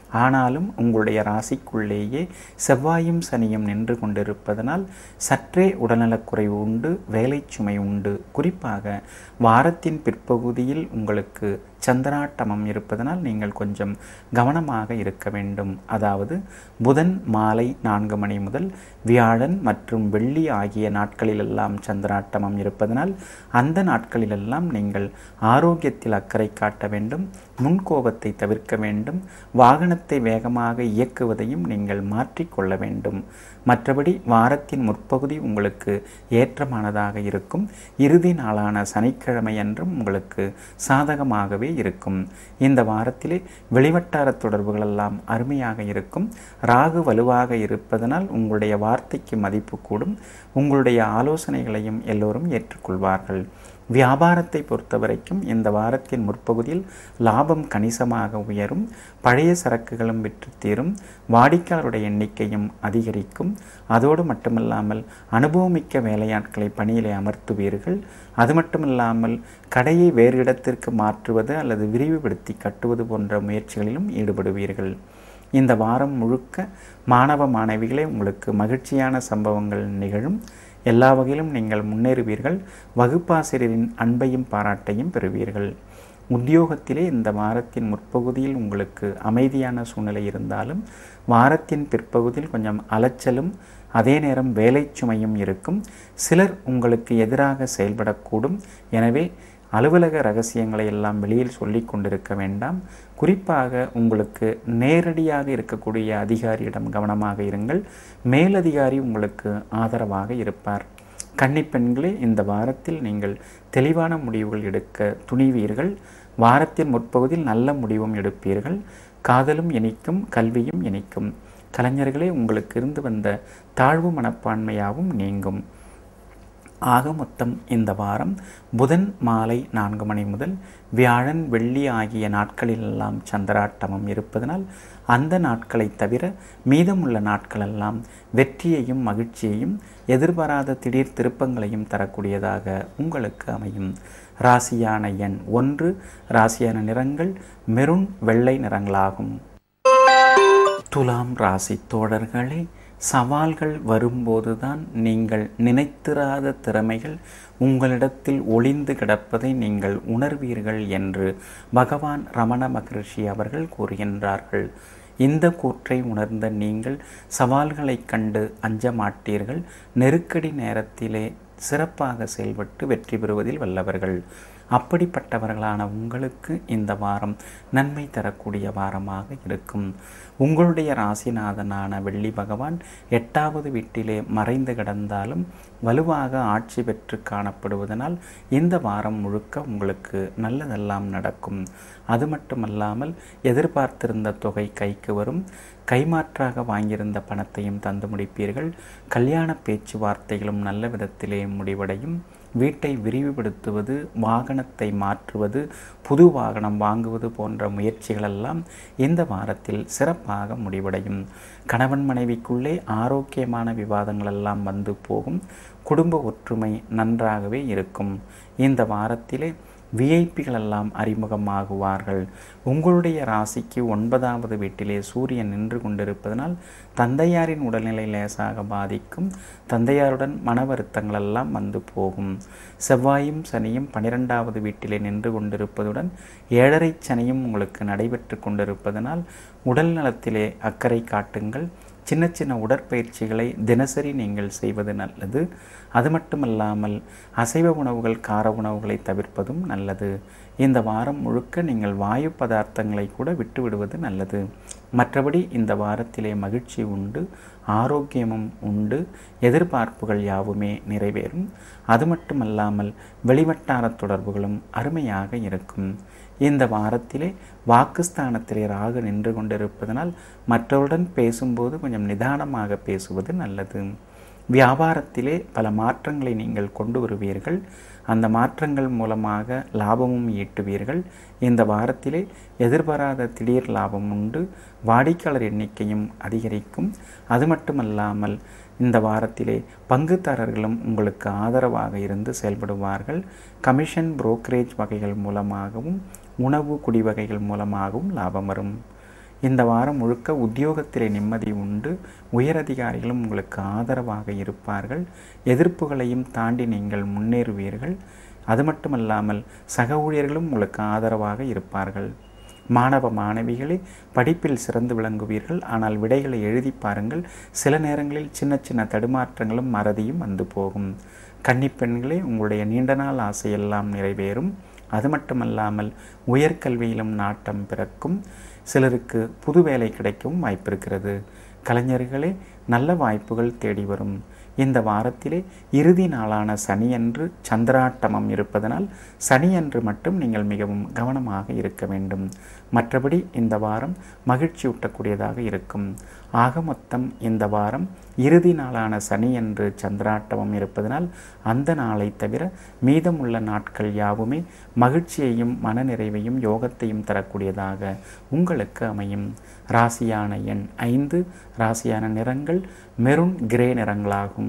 ஆனாலும் உங்களுடைய ராசிக்குள்ளேயே செவ்வாயும் சனியும் நின்று கொண்டிருப்பதனால் சற்றே உடல்நலக்குறைவு உண்டு வேலை சுமை உண்டு குறிப்பாக வாரத்தின் பிற்பகுதியில் உங்களுக்கு சந்திராட்டமம் இருப்பதனால் நீங்கள் கொஞ்சம் கவனமாக இருக்க வேண்டும் அதாவது புதன் மாலை நான்கு மணி முதல் வியாழன் மற்றும் வெள்ளி ஆகிய நாட்களிலெல்லாம் சந்திராட்டமம் இருப்பதனால் அந்த நாட்களிலெல்லாம் நீங்கள் ஆரோக்கியத்தில் அக்கறை காட்ட வேண்டும் முன்கோபத்தை தவிர்க்க வேண்டும் வாகனத்தை வேகமாக இயக்குவதையும் நீங்கள் மாற்றிக்கொள்ள வேண்டும் மற்றபடி வாரத்தின் முற்பகுதி உங்களுக்கு ஏற்றமானதாக இருக்கும் இறுதி நாளான சனிக்கிழமை அன்றும் உங்களுக்கு சாதகமாகவே இருக்கும் இந்த வாரத்திலே வெளிவட்டார தொடர்புகள் எல்லாம் அருமையாக இருக்கும் ராகு வலுவாக இருப்பதனால் உங்களுடைய வார்த்தைக்கு மதிப்பு கூடும் உங்களுடைய ஆலோசனைகளையும் எல்லோரும் ஏற்றுக்கொள்வார்கள் வியாபாரத்தை பொறுத்தவரைக்கும் இந்த வாரத்தின் முற்பகுதியில் லாபம் கணிசமாக உயரும் பழைய சரக்குகளும் விற்று தீரும் வாடிக்கையாளருடைய எண்ணிக்கையும் அதிகரிக்கும் அதோடு மட்டுமல்லாமல் அனுபவமிக்க வேலையாட்களை பணியிலே அமர்த்துவீர்கள் அது மட்டுமில்லாமல் கடையை வேறு இடத்திற்கு மாற்றுவது அல்லது விரிவுபடுத்தி கட்டுவது போன்ற முயற்சிகளிலும் ஈடுபடுவீர்கள் இந்த வாரம் முழுக்க மாணவ மாணவிகளே உங்களுக்கு மகிழ்ச்சியான சம்பவங்கள் நிகழும் எல்லா வகையிலும் நீங்கள் முன்னேறுவீர்கள் வகுப்பாசிரியரின் அன்பையும் பாராட்டையும் பெறுவீர்கள் உத்தியோகத்திலே இந்த வாரத்தின் முற்பகுதியில் உங்களுக்கு அமைதியான சூழ்நிலை இருந்தாலும் வாரத்தின் பிற்பகுதியில் கொஞ்சம் அலைச்சலும் அதே நேரம் வேலை சுமையும் இருக்கும் சிலர் உங்களுக்கு எதிராக செயல்படக்கூடும் எனவே அலுவலக ரகசியங்களை எல்லாம் வெளியில் சொல்லி கொண்டிருக்க வேண்டாம் குறிப்பாக உங்களுக்கு நேரடியாக இருக்கக்கூடிய அதிகாரியிடம் கவனமாக இருங்கள் மேலதிகாரி உங்களுக்கு ஆதரவாக இருப்பார் கன்னிப்பெண்களே இந்த வாரத்தில் நீங்கள் தெளிவான முடிவுகள் எடுக்க துணிவீர்கள் வாரத்தின் முற்பகுதியில் நல்ல முடிவும் எடுப்பீர்கள் காதலும் இனிக்கும் கல்வியும் இனிக்கும் கலைஞர்களே உங்களுக்கு இருந்து வந்த தாழ்வு மனப்பான்மையாகவும் நீங்கும் ஆக மொத்தம் இந்த வாரம் புதன் மாலை நான்கு மணி முதல் வியாழன் வெள்ளி ஆகிய நாட்களிலெல்லாம் சந்திராட்டமம் இருப்பதனால் அந்த நாட்களை தவிர மீதமுள்ள நாட்களெல்லாம் வெற்றியையும் மகிழ்ச்சியையும் எதிர்பாராத திடீர் திருப்பங்களையும் தரக்கூடியதாக உங்களுக்கு அமையும் ராசியான எண் ஒன்று ராசியான நிறங்கள் மெருண் வெள்ளை நிறங்களாகும் துலாம் ராசி தோழர்களே சவால்கள் வரும்போதுதான் நீங்கள் நினைத்திராத திறமைகள் உங்களிடத்தில் ஒளிந்து கிடப்பதை நீங்கள் உணர்வீர்கள் என்று பகவான் ரமண மகரிஷி அவர்கள் கூறுகின்றார்கள் இந்த கூற்றை உணர்ந்த நீங்கள் சவால்களைக் கண்டு அஞ்ச மாட்டீர்கள் நெருக்கடி நேரத்திலே சிறப்பாக செயல்பட்டு வெற்றி பெறுவதில் வல்லவர்கள் அப்படிப்பட்டவர்களான உங்களுக்கு இந்த வாரம் நன்மை தரக்கூடிய வாரமாக இருக்கும் உங்களுடைய ராசிநாதனான வெள்ளி பகவான் எட்டாவது வீட்டிலே மறைந்து கிடந்தாலும் வலுவாக ஆட்சி பெற்று காணப்படுவதனால் இந்த வாரம் முழுக்க உங்களுக்கு நல்லதெல்லாம் நடக்கும் அது மட்டுமல்லாமல் எதிர்பார்த்திருந்த தொகை கைக்கு வரும் கைமாற்றாக வாங்கியிருந்த பணத்தையும் தந்து முடிப்பீர்கள் கல்யாண பேச்சுவார்த்தைகளும் நல்ல விதத்திலே முடிவடையும் வீட்டை விரிவுபடுத்துவது வாகனத்தை மாற்றுவது புது வாகனம் வாங்குவது போன்ற முயற்சிகளெல்லாம் இந்த வாரத்தில் சிறப்பாக முடிவடையும் கணவன் மனைவிக்குள்ளே ஆரோக்கியமான விவாதங்களெல்லாம் வந்து போகும் குடும்ப ஒற்றுமை நன்றாகவே இருக்கும் இந்த வாரத்திலே விஐபிகள் எல்லாம் அறிமுகமாகுவார்கள் உங்களுடைய ராசிக்கு ஒன்பதாவது வீட்டிலே சூரியன் நின்று கொண்டிருப்பதனால் தந்தையாரின் உடல்நிலை லேசாக பாதிக்கும் தந்தையாருடன் மன வருத்தங்கள் எல்லாம் வந்து போகும் செவ்வாயும் சனியும் பனிரெண்டாவது வீட்டிலே நின்று கொண்டிருப்பதுடன் ஏழரை சனியும் உங்களுக்கு நடைபெற்று கொண்டிருப்பதனால் உடல் நலத்திலே அக்கறை காட்டுங்கள் சின்ன சின்ன உடற்பயிற்சிகளை தினசரி நீங்கள் செய்வது நல்லது அது மட்டுமல்லாமல் அசைவ உணவுகள் கார உணவுகளை தவிர்ப்பதும் நல்லது இந்த வாரம் முழுக்க நீங்கள் வாயு பதார்த்தங்களை கூட விட்டு விடுவது நல்லது மற்றபடி இந்த வாரத்திலே மகிழ்ச்சி உண்டு ஆரோக்கியமும் உண்டு எதிர்பார்ப்புகள் யாவுமே நிறைவேறும் அது மட்டுமல்லாமல் வெளிவட்டார தொடர்புகளும் அருமையாக இருக்கும் இந்த வாரத்திலே வாக்குஸ்தானத்திலே ராகு நின்று கொண்டிருப்பதனால் மற்றவருடன் பேசும்போது கொஞ்சம் நிதானமாக பேசுவது நல்லது வியாபாரத்திலே பல மாற்றங்களை நீங்கள் கொண்டு வருவீர்கள் அந்த மாற்றங்கள் மூலமாக லாபமும் ஈட்டுவீர்கள் இந்த வாரத்திலே எதிர்பாராத திடீர் லாபம் உண்டு வாடிக்கையாளர் எண்ணிக்கையும் அதிகரிக்கும் அது மட்டுமல்லாமல் இந்த வாரத்திலே பங்குதாரர்களும் உங்களுக்கு ஆதரவாக இருந்து செயல்படுவார்கள் கமிஷன் புரோக்கரேஜ் வகைகள் மூலமாகவும் உணவு குடிவகைகள் மூலமாகவும் லாபம் வரும் இந்த வாரம் முழுக்க உத்தியோகத்திலே நிம்மதி உண்டு உயரதிகாரிகளும் உங்களுக்கு ஆதரவாக இருப்பார்கள் எதிர்ப்புகளையும் தாண்டி நீங்கள் முன்னேறுவீர்கள் அது மட்டுமல்லாமல் சக ஊழியர்களும் உங்களுக்கு ஆதரவாக இருப்பார்கள் மாணவ மாணவிகளே படிப்பில் சிறந்து விளங்குவீர்கள் ஆனால் விடைகளை எழுதி பாருங்கள் சில நேரங்களில் சின்ன சின்ன தடுமாற்றங்களும் மறதியும் வந்து போகும் கன்னிப்பெண்களே உங்களுடைய நீண்ட நாள் ஆசையெல்லாம் நிறைவேறும் அது மட்டுமல்லாமல் உயர்கல்வியிலும் நாட்டம் பிறக்கும் சிலருக்கு புது வேலை கிடைக்கவும் வாய்ப்பிருக்கிறது கலைஞர்களே நல்ல வாய்ப்புகள் தேடி வரும் இந்த வாரத்திலே இறுதி நாளான சனியன்று சந்திராட்டமம் இருப்பதனால் சனியன்று மட்டும் நீங்கள் மிகவும் கவனமாக இருக்க வேண்டும் மற்றபடி இந்த வாரம் மகிழ்ச்சியூட்டக்கூடியதாக இருக்கும் ஆக மொத்தம் இந்த வாரம் இறுதி நாளான சனியன்று சந்திராட்டமம் இருப்பதனால் அந்த நாளை தவிர மீதமுள்ள நாட்கள் யாவுமே மகிழ்ச்சியையும் மனநிறைவையும் யோகத்தையும் தரக்கூடியதாக உங்களுக்கு அமையும் ராசியான எண் ஐந்து ராசியான நிறங்கள் மெருன் கிரே நிறங்களாகும்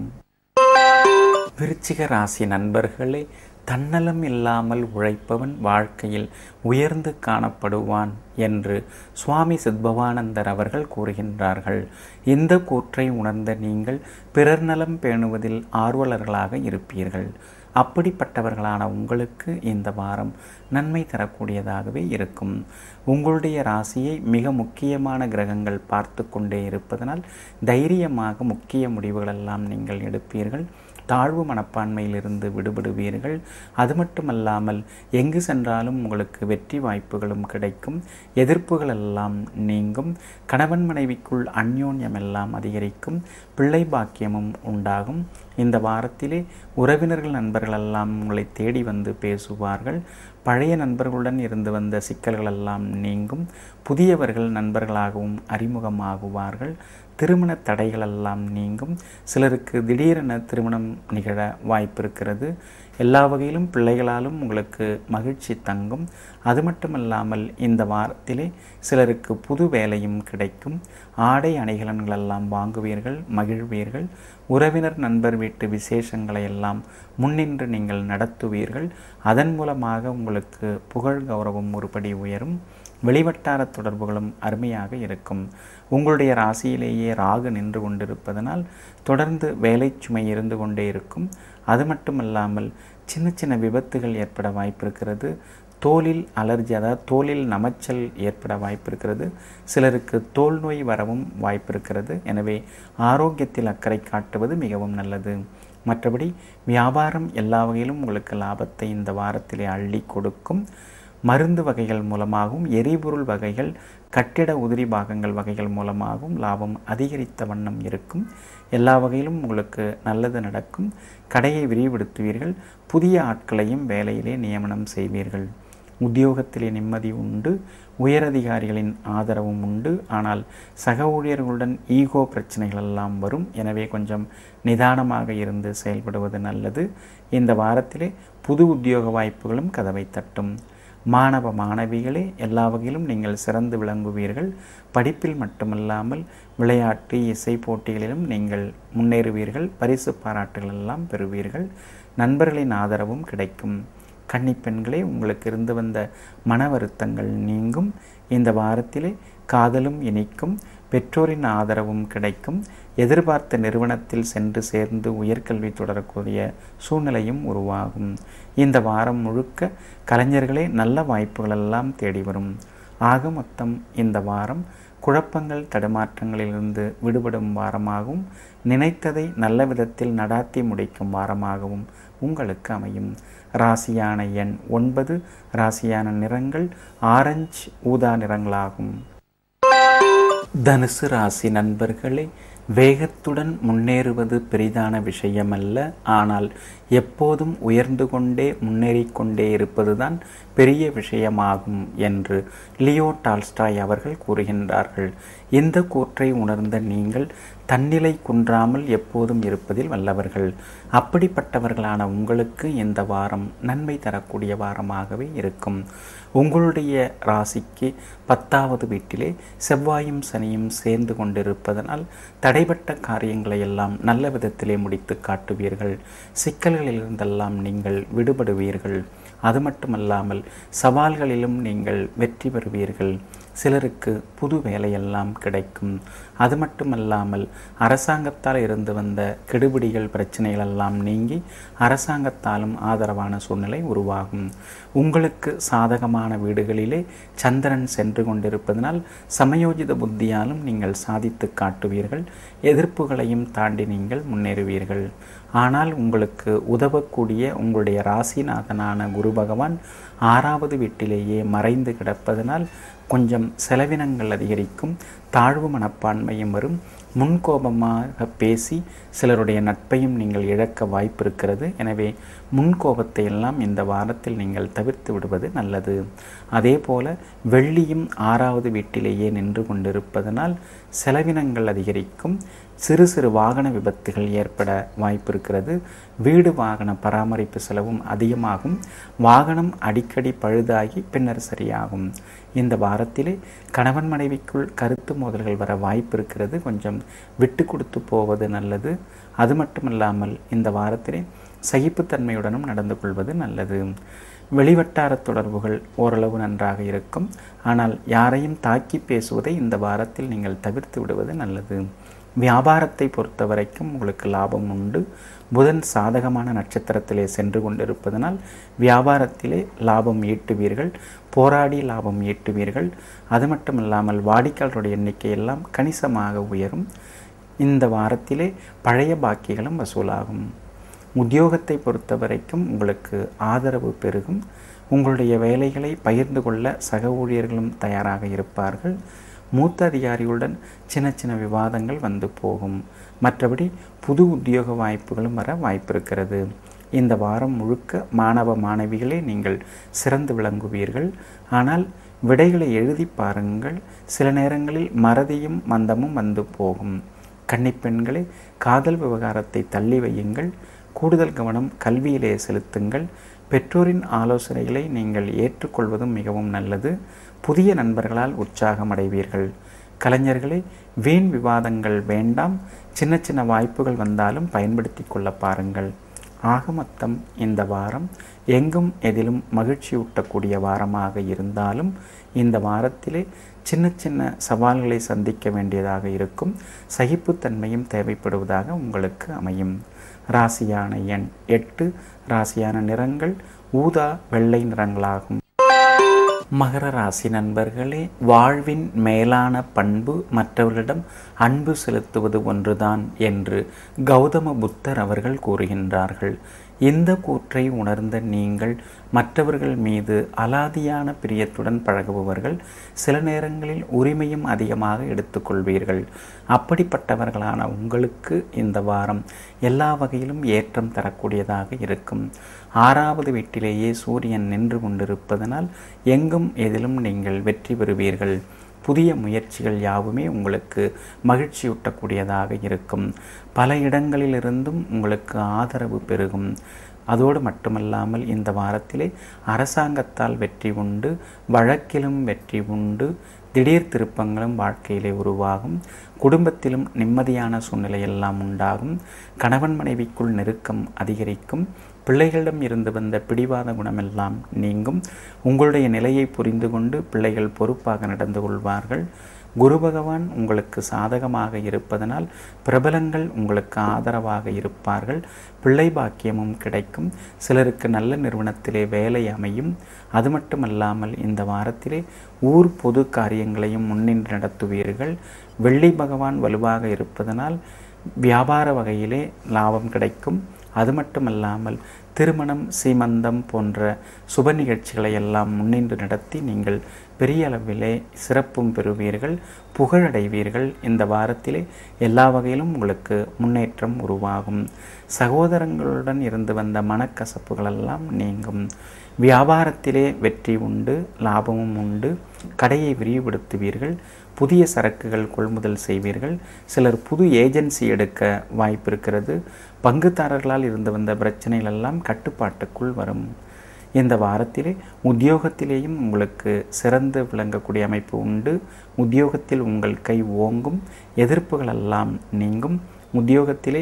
விருச்சிக ராசி நண்பர்களே தன்னலம் இல்லாமல் உழைப்பவன் வாழ்க்கையில் உயர்ந்து காணப்படுவான் என்று சுவாமி சித்பவானந்தர் அவர்கள் கூறுகின்றார்கள் இந்த கூற்றை உணர்ந்த நீங்கள் பிறர் நலம் பேணுவதில் ஆர்வலர்களாக இருப்பீர்கள் அப்படிப்பட்டவர்களான உங்களுக்கு இந்த வாரம் நன்மை தரக்கூடியதாகவே இருக்கும் உங்களுடைய ராசியை மிக முக்கியமான கிரகங்கள் பார்த்து கொண்டே இருப்பதனால் தைரியமாக முக்கிய முடிவுகளெல்லாம் நீங்கள் எடுப்பீர்கள் தாழ்வு மனப்பான்மையிலிருந்து விடுபடுவீர்கள் அது மட்டுமல்லாமல் எங்கு சென்றாலும் உங்களுக்கு வெற்றி வாய்ப்புகளும் கிடைக்கும் எதிர்ப்புகள் எல்லாம் நீங்கும் கணவன் மனைவிக்குள் அந்யோன்யம் எல்லாம் அதிகரிக்கும் பிள்ளை பாக்கியமும் உண்டாகும் இந்த வாரத்திலே உறவினர்கள் நண்பர்களெல்லாம் உங்களை தேடி வந்து பேசுவார்கள் பழைய நண்பர்களுடன் இருந்து வந்த சிக்கல்களெல்லாம் நீங்கும் புதியவர்கள் நண்பர்களாகவும் அறிமுகமாகுவார்கள் திருமண தடைகளெல்லாம் நீங்கும் சிலருக்கு திடீரென திருமணம் நிகழ வாய்ப்பிருக்கிறது எல்லா வகையிலும் பிள்ளைகளாலும் உங்களுக்கு மகிழ்ச்சி தங்கும் அது மட்டுமல்லாமல் இந்த வாரத்திலே சிலருக்கு புது வேலையும் கிடைக்கும் ஆடை அணிகலன்களெல்லாம் வாங்குவீர்கள் மகிழ்வீர்கள் உறவினர் நண்பர் வீட்டு விசேஷங்களை எல்லாம் முன்னின்று நீங்கள் நடத்துவீர்கள் அதன் மூலமாக உங்களுக்கு புகழ் கௌரவம் ஒருபடி உயரும் வெளிவட்டார தொடர்புகளும் அருமையாக இருக்கும் உங்களுடைய ராசியிலேயே ராகு நின்று கொண்டிருப்பதனால் தொடர்ந்து வேலை சுமை இருந்து கொண்டே இருக்கும் அது மட்டுமல்லாமல் சின்ன சின்ன விபத்துகள் ஏற்பட வாய்ப்பிருக்கிறது தோலில் அலர்ஜி அதாவது தோலில் நமைச்சல் ஏற்பட வாய்ப்பிருக்கிறது சிலருக்கு தோல் நோய் வரவும் வாய்ப்பிருக்கிறது எனவே ஆரோக்கியத்தில் அக்கறை காட்டுவது மிகவும் நல்லது மற்றபடி வியாபாரம் எல்லா வகையிலும் உங்களுக்கு லாபத்தை இந்த வாரத்திலே அள்ளி கொடுக்கும் மருந்து வகைகள் மூலமாகவும் எரிபொருள் வகைகள் கட்டிட உதிரி பாகங்கள் வகைகள் மூலமாகவும் லாபம் அதிகரித்த வண்ணம் இருக்கும் எல்லா வகையிலும் உங்களுக்கு நல்லது நடக்கும் கடையை விரிவுபடுத்துவீர்கள் புதிய ஆட்களையும் வேலையிலே நியமனம் செய்வீர்கள் உத்தியோகத்திலே நிம்மதி உண்டு உயரதிகாரிகளின் ஆதரவும் உண்டு ஆனால் சக ஊழியர்களுடன் ஈகோ பிரச்சனைகள் எல்லாம் வரும் எனவே கொஞ்சம் நிதானமாக இருந்து செயல்படுவது நல்லது இந்த வாரத்திலே புது உத்தியோக வாய்ப்புகளும் கதவை தட்டும் மாணவ மாணவிகளே எல்லா வகையிலும் நீங்கள் சிறந்து விளங்குவீர்கள் படிப்பில் மட்டுமல்லாமல் விளையாட்டு இசை போட்டிகளிலும் நீங்கள் முன்னேறுவீர்கள் பரிசு பாராட்டுகள் எல்லாம் பெறுவீர்கள் நண்பர்களின் ஆதரவும் கிடைக்கும் கன்னிப்பெண்களே உங்களுக்கு இருந்து வந்த மன வருத்தங்கள் நீங்கும் இந்த வாரத்திலே காதலும் இனிக்கும் பெற்றோரின் ஆதரவும் கிடைக்கும் எதிர்பார்த்த நிறுவனத்தில் சென்று சேர்ந்து உயர்கல்வி தொடரக்கூடிய சூழ்நிலையும் உருவாகும் இந்த வாரம் முழுக்க கலைஞர்களே நல்ல வாய்ப்புகளெல்லாம் தேடி வரும் ஆக மொத்தம் இந்த வாரம் குழப்பங்கள் தடுமாற்றங்களிலிருந்து விடுபடும் வாரமாகவும் நினைத்ததை நல்ல விதத்தில் நடாத்தி முடிக்கும் வாரமாகவும் உங்களுக்கு அமையும் ராசியான எண் ஒன்பது ராசியான நிறங்கள் ஆரஞ்சு ஊதா நிறங்களாகும் தனுசு ராசி நண்பர்களே வேகத்துடன் முன்னேறுவது பெரிதான விஷயமல்ல ஆனால் எப்போதும் உயர்ந்து கொண்டே முன்னேறிக்கொண்டே இருப்பதுதான் பெரிய விஷயமாகும் என்று லியோ டால்ஸ்டாய் அவர்கள் கூறுகின்றார்கள் இந்த கூற்றை உணர்ந்த நீங்கள் தன்னிலை குன்றாமல் எப்போதும் இருப்பதில் வல்லவர்கள் அப்படிப்பட்டவர்களான உங்களுக்கு இந்த வாரம் நன்மை தரக்கூடிய வாரமாகவே இருக்கும் உங்களுடைய ராசிக்கு பத்தாவது வீட்டிலே செவ்வாயும் சனியும் சேர்ந்து கொண்டிருப்பதனால் தடைப்பட்ட காரியங்களை எல்லாம் நல்ல விதத்திலே முடித்து காட்டுவீர்கள் சிக்கல்களிலிருந்தெல்லாம் நீங்கள் விடுபடுவீர்கள் அது மட்டுமல்லாமல் சவால்களிலும் நீங்கள் வெற்றி பெறுவீர்கள் சிலருக்கு புது வேலையெல்லாம் கிடைக்கும் அது மட்டுமல்லாமல் அரசாங்கத்தால் இருந்து வந்த கெடுபிடிகள் பிரச்சனைகள் எல்லாம் நீங்கி அரசாங்கத்தாலும் ஆதரவான சூழ்நிலை உருவாகும் உங்களுக்கு சாதகமான வீடுகளிலே சந்திரன் சென்று கொண்டிருப்பதனால் சமயோஜித புத்தியாலும் நீங்கள் சாதித்து காட்டுவீர்கள் எதிர்ப்புகளையும் தாண்டி நீங்கள் முன்னேறுவீர்கள் ஆனால் உங்களுக்கு உதவக்கூடிய உங்களுடைய ராசிநாதனான குரு பகவான் ஆறாவது வீட்டிலேயே மறைந்து கிடப்பதனால் கொஞ்சம் செலவினங்கள் அதிகரிக்கும் தாழ்வு மனப்பான்மையும் வரும் முன்கோபமாக பேசி சிலருடைய நட்பையும் நீங்கள் இழக்க வாய்ப்பு இருக்கிறது எனவே முன்கோபத்தை எல்லாம் இந்த வாரத்தில் நீங்கள் தவிர்த்து விடுவது நல்லது அதே போல வெள்ளியும் ஆறாவது வீட்டிலேயே நின்று கொண்டிருப்பதனால் செலவினங்கள் அதிகரிக்கும் சிறு சிறு வாகன விபத்துகள் ஏற்பட வாய்ப்பு இருக்கிறது வீடு வாகன பராமரிப்பு செலவும் அதிகமாகும் வாகனம் அடிக்கடி பழுதாகி பின்னர் சரியாகும் இந்த வாரத்திலே கணவன் மனைவிக்குள் கருத்து மோதல்கள் வர வாய்ப்பு இருக்கிறது கொஞ்சம் விட்டு கொடுத்து போவது நல்லது அது மட்டுமல்லாமல் இந்த வாரத்திலே சகிப்புத்தன்மையுடனும் நடந்து கொள்வது நல்லது வெளிவட்டார தொடர்புகள் ஓரளவு நன்றாக இருக்கும் ஆனால் யாரையும் தாக்கி பேசுவதை இந்த வாரத்தில் நீங்கள் தவிர்த்து விடுவது நல்லது வியாபாரத்தை பொறுத்த வரைக்கும் உங்களுக்கு லாபம் உண்டு புதன் சாதகமான நட்சத்திரத்திலே சென்று கொண்டிருப்பதனால் வியாபாரத்திலே லாபம் ஈட்டுவீர்கள் போராடி லாபம் ஈட்டுவீர்கள் அது மட்டுமில்லாமல் வாடிக்கையாளருடைய எண்ணிக்கை எல்லாம் கணிசமாக உயரும் இந்த வாரத்திலே பழைய பாக்கிகளும் வசூலாகும் உத்தியோகத்தை பொறுத்த வரைக்கும் உங்களுக்கு ஆதரவு பெருகும் உங்களுடைய வேலைகளை பகிர்ந்து கொள்ள சக ஊழியர்களும் தயாராக இருப்பார்கள் மூத்த அதிகாரிகளுடன் சின்ன சின்ன விவாதங்கள் வந்து போகும் மற்றபடி புது உத்தியோக வாய்ப்புகளும் வர வாய்ப்பு இருக்கிறது இந்த வாரம் முழுக்க மாணவ மாணவிகளே நீங்கள் சிறந்து விளங்குவீர்கள் ஆனால் விடைகளை எழுதி பாருங்கள் சில நேரங்களில் மறதியும் மந்தமும் வந்து போகும் கன்னிப்பெண்களே காதல் விவகாரத்தை தள்ளி வையுங்கள் கூடுதல் கவனம் கல்வியிலே செலுத்துங்கள் பெற்றோரின் ஆலோசனைகளை நீங்கள் ஏற்றுக்கொள்வதும் மிகவும் நல்லது புதிய நண்பர்களால் உற்சாகம் அடைவீர்கள் கலைஞர்களே வீண் விவாதங்கள் வேண்டாம் சின்ன சின்ன வாய்ப்புகள் வந்தாலும் பயன்படுத்தி கொள்ள பாருங்கள் ஆக மொத்தம் இந்த வாரம் எங்கும் எதிலும் மகிழ்ச்சியூட்டக்கூடிய வாரமாக இருந்தாலும் இந்த வாரத்திலே சின்ன சின்ன சவால்களை சந்திக்க வேண்டியதாக இருக்கும் சகிப்புத்தன்மையும் தேவைப்படுவதாக உங்களுக்கு அமையும் ராசியான எண் எட்டு ராசியான நிறங்கள் ஊதா வெள்ளை நிறங்களாகும் மகர ராசி நண்பர்களே வாழ்வின் மேலான பண்பு மற்றவர்களிடம் அன்பு செலுத்துவது ஒன்றுதான் என்று கௌதம புத்தர் அவர்கள் கூறுகின்றார்கள் இந்த கூற்றை உணர்ந்த நீங்கள் மற்றவர்கள் மீது அலாதியான பிரியத்துடன் பழகுபவர்கள் சில நேரங்களில் உரிமையும் அதிகமாக எடுத்துக்கொள்வீர்கள் அப்படிப்பட்டவர்களான உங்களுக்கு இந்த வாரம் எல்லா வகையிலும் ஏற்றம் தரக்கூடியதாக இருக்கும் ஆறாவது வீட்டிலேயே சூரியன் நின்று கொண்டிருப்பதனால் எங்கும் எதிலும் நீங்கள் வெற்றி பெறுவீர்கள் புதிய முயற்சிகள் யாவுமே உங்களுக்கு மகிழ்ச்சியூட்டக்கூடியதாக இருக்கும் பல இடங்களிலிருந்தும் உங்களுக்கு ஆதரவு பெருகும் அதோடு மட்டுமல்லாமல் இந்த வாரத்திலே அரசாங்கத்தால் வெற்றி உண்டு வழக்கிலும் வெற்றி உண்டு திடீர் திருப்பங்களும் வாழ்க்கையிலே உருவாகும் குடும்பத்திலும் நிம்மதியான சூழ்நிலை எல்லாம் உண்டாகும் கணவன் மனைவிக்குள் நெருக்கம் அதிகரிக்கும் பிள்ளைகளிடம் இருந்து வந்த பிடிவாத குணமெல்லாம் நீங்கும் உங்களுடைய நிலையை புரிந்து கொண்டு பிள்ளைகள் பொறுப்பாக நடந்து கொள்வார்கள் குரு பகவான் உங்களுக்கு சாதகமாக இருப்பதனால் பிரபலங்கள் உங்களுக்கு ஆதரவாக இருப்பார்கள் பிள்ளை பாக்கியமும் கிடைக்கும் சிலருக்கு நல்ல நிறுவனத்திலே வேலை அமையும் அது மட்டுமல்லாமல் இந்த வாரத்திலே ஊர் பொது காரியங்களையும் முன்னின்று நடத்துவீர்கள் வெள்ளி பகவான் வலுவாக இருப்பதனால் வியாபார வகையிலே லாபம் கிடைக்கும் அது மட்டுமல்லாமல் திருமணம் சீமந்தம் போன்ற சுப நிகழ்ச்சிகளை எல்லாம் முன்னின்று நடத்தி நீங்கள் பெரிய அளவிலே சிறப்பும் பெறுவீர்கள் புகழடைவீர்கள் இந்த வாரத்திலே எல்லா வகையிலும் உங்களுக்கு முன்னேற்றம் உருவாகும் சகோதரங்களுடன் இருந்து வந்த மனக்கசப்புகளெல்லாம் நீங்கும் வியாபாரத்திலே வெற்றி உண்டு லாபமும் உண்டு கடையை விரிவுபடுத்துவீர்கள் புதிய சரக்குகள் கொள்முதல் செய்வீர்கள் சிலர் புது ஏஜென்சி எடுக்க வாய்ப்பு இருக்கிறது பங்குதாரர்களால் இருந்து வந்த பிரச்சனைகள் எல்லாம் கட்டுப்பாட்டுக்குள் வரும் இந்த வாரத்திலே உத்தியோகத்திலேயும் உங்களுக்கு சிறந்து விளங்கக்கூடிய அமைப்பு உண்டு உத்தியோகத்தில் உங்கள் கை ஓங்கும் எதிர்ப்புகள் எல்லாம் நீங்கும் உத்தியோகத்திலே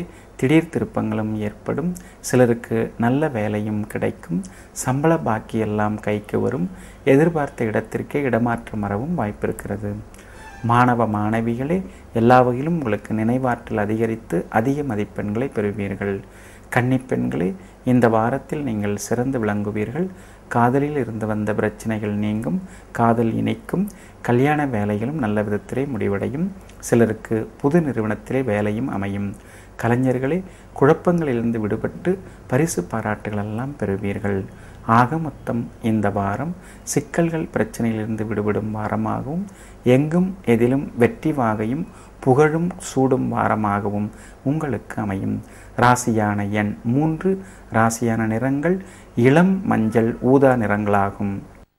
திடீர் திருப்பங்களும் ஏற்படும் சிலருக்கு நல்ல வேலையும் கிடைக்கும் சம்பள பாக்கி எல்லாம் கைக்கு வரும் எதிர்பார்த்த இடத்திற்கே இடமாற்றம் வரவும் வாய்ப்பிருக்கிறது மாணவ மாணவிகளே எல்லா வகையிலும் உங்களுக்கு நினைவாற்றல் அதிகரித்து அதிக மதிப்பெண்களை பெறுவீர்கள் கன்னிப்பெண்களே இந்த வாரத்தில் நீங்கள் சிறந்து விளங்குவீர்கள் காதலில் இருந்து வந்த பிரச்சனைகள் நீங்கும் காதல் இணைக்கும் கல்யாண வேலைகளும் நல்ல விதத்திலே முடிவடையும் சிலருக்கு புது நிறுவனத்திலே வேலையும் அமையும் கலைஞர்களே குழப்பங்களிலிருந்து விடுபட்டு பரிசு பாராட்டுகளெல்லாம் பெறுவீர்கள் ஆக மொத்தம் இந்த வாரம் சிக்கல்கள் பிரச்சனையிலிருந்து விடுபடும் வாரமாகவும் எங்கும் எதிலும் வெற்றி வாகையும் புகழும் சூடும் வாரமாகவும் உங்களுக்கு அமையும் ராசியான எண் மூன்று ராசியான நிறங்கள் இளம் மஞ்சள் ஊதா நிறங்களாகும்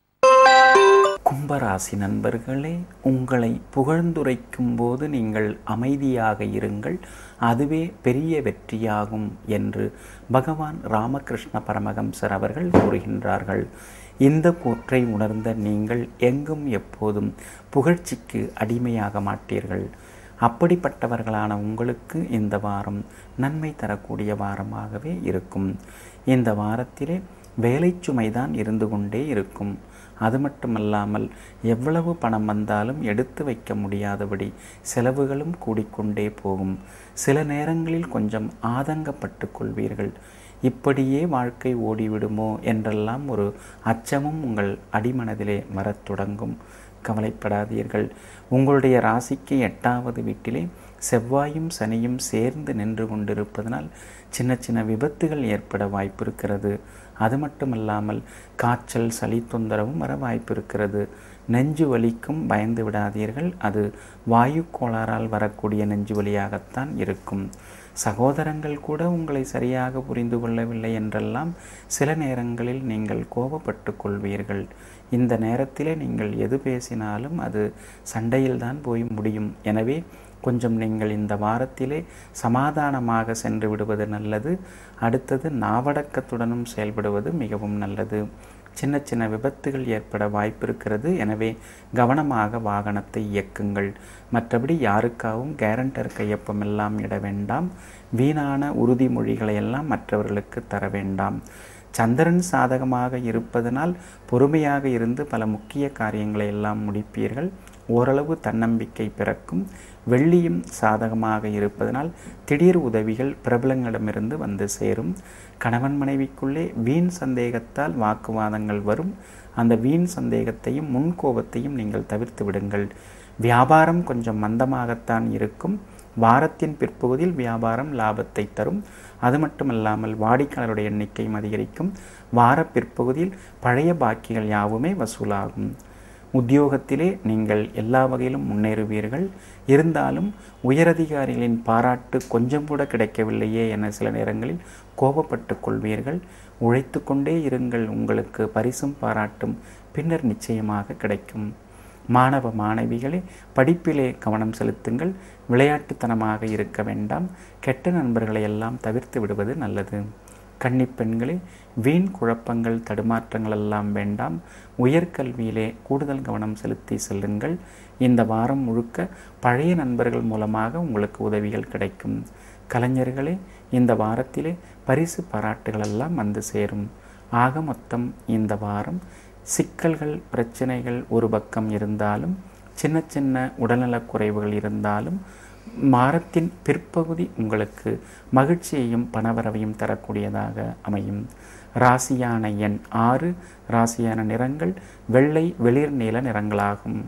கும்பராசி நண்பர்களே உங்களை புகழ்ந்துரைக்கும் போது நீங்கள் அமைதியாக இருங்கள் அதுவே பெரிய வெற்றியாகும் என்று பகவான் ராமகிருஷ்ண பரமஹம்சர் அவர்கள் கூறுகின்றார்கள் இந்த கூற்றை உணர்ந்த நீங்கள் எங்கும் எப்போதும் புகழ்ச்சிக்கு அடிமையாக மாட்டீர்கள் அப்படிப்பட்டவர்களான உங்களுக்கு இந்த வாரம் நன்மை தரக்கூடிய வாரமாகவே இருக்கும் இந்த வாரத்திலே வேலை சுமைதான் இருந்து கொண்டே இருக்கும் அது மட்டுமல்லாமல் எவ்வளவு பணம் வந்தாலும் எடுத்து வைக்க முடியாதபடி செலவுகளும் கூடிக்கொண்டே போகும் சில நேரங்களில் கொஞ்சம் ஆதங்கப்பட்டு கொள்வீர்கள் இப்படியே வாழ்க்கை ஓடிவிடுமோ என்றெல்லாம் ஒரு அச்சமும் உங்கள் அடிமனதிலே வரத் தொடங்கும் கவலைப்படாதீர்கள் உங்களுடைய ராசிக்கு எட்டாவது வீட்டிலே செவ்வாயும் சனியும் சேர்ந்து நின்று கொண்டிருப்பதனால் சின்ன சின்ன விபத்துகள் ஏற்பட வாய்ப்பு இருக்கிறது அது மட்டுமல்லாமல் காய்ச்சல் சளி தொந்தரவும் வர வாய்ப்பு இருக்கிறது நெஞ்சு வலிக்கும் பயந்து விடாதீர்கள் அது வாயு கோளாறால் வரக்கூடிய நெஞ்சு வலியாகத்தான் இருக்கும் சகோதரங்கள் கூட உங்களை சரியாக புரிந்து கொள்ளவில்லை என்றெல்லாம் சில நேரங்களில் நீங்கள் கோபப்பட்டு கொள்வீர்கள் இந்த நேரத்திலே நீங்கள் எது பேசினாலும் அது சண்டையில்தான் போய் முடியும் எனவே கொஞ்சம் நீங்கள் இந்த வாரத்திலே சமாதானமாக சென்று விடுவது நல்லது அடுத்தது நாவடக்கத்துடனும் செயல்படுவது மிகவும் நல்லது சின்ன சின்ன விபத்துகள் ஏற்பட வாய்ப்பு இருக்கிறது எனவே கவனமாக வாகனத்தை இயக்குங்கள் மற்றபடி யாருக்காகவும் கேரண்டர் கையொப்பம் எல்லாம் இட வேண்டாம் வீணான உறுதிமொழிகளை எல்லாம் மற்றவர்களுக்கு தர வேண்டாம் சந்திரன் சாதகமாக இருப்பதனால் பொறுமையாக இருந்து பல முக்கிய காரியங்களை எல்லாம் முடிப்பீர்கள் ஓரளவு தன்னம்பிக்கை பிறக்கும் வெள்ளியும் சாதகமாக இருப்பதனால் திடீர் உதவிகள் பிரபலங்களிடமிருந்து வந்து சேரும் கணவன் மனைவிக்குள்ளே வீண் சந்தேகத்தால் வாக்குவாதங்கள் வரும் அந்த வீண் சந்தேகத்தையும் முன்கோபத்தையும் நீங்கள் தவிர்த்து விடுங்கள் வியாபாரம் கொஞ்சம் மந்தமாகத்தான் இருக்கும் வாரத்தின் பிற்பகுதியில் வியாபாரம் லாபத்தை தரும் அது மட்டுமல்லாமல் வாடிக்கையாளருடைய எண்ணிக்கையும் அதிகரிக்கும் வார பிற்பகுதியில் பழைய பாக்கிகள் யாவுமே வசூலாகும் உத்தியோகத்திலே நீங்கள் எல்லா வகையிலும் முன்னேறுவீர்கள் இருந்தாலும் உயரதிகாரிகளின் பாராட்டு கொஞ்சம் கூட கிடைக்கவில்லையே என சில நேரங்களில் கோபப்பட்டு கொள்வீர்கள் உழைத்து கொண்டே இருங்கள் உங்களுக்கு பரிசும் பாராட்டும் பின்னர் நிச்சயமாக கிடைக்கும் மாணவ மாணவிகளே படிப்பிலே கவனம் செலுத்துங்கள் விளையாட்டுத்தனமாக இருக்க வேண்டாம் கெட்ட நண்பர்களை எல்லாம் தவிர்த்து விடுவது நல்லது கன்னிப்பெண்களே வீண் குழப்பங்கள் தடுமாற்றங்கள் எல்லாம் வேண்டாம் உயர்கல்வியிலே கூடுதல் கவனம் செலுத்தி செல்லுங்கள் இந்த வாரம் முழுக்க பழைய நண்பர்கள் மூலமாக உங்களுக்கு உதவிகள் கிடைக்கும் கலைஞர்களே இந்த வாரத்திலே பரிசு பாராட்டுகள் எல்லாம் வந்து சேரும் ஆக மொத்தம் இந்த வாரம் சிக்கல்கள் பிரச்சனைகள் ஒரு பக்கம் இருந்தாலும் சின்ன சின்ன உடல்நலக் குறைவுகள் இருந்தாலும் வாரத்தின் பிற்பகுதி உங்களுக்கு மகிழ்ச்சியையும் பணவரவையும் தரக்கூடியதாக அமையும் ராசியான எண் ஆறு ராசியான நிறங்கள் வெள்ளை வெளிர் நீல நிறங்களாகும்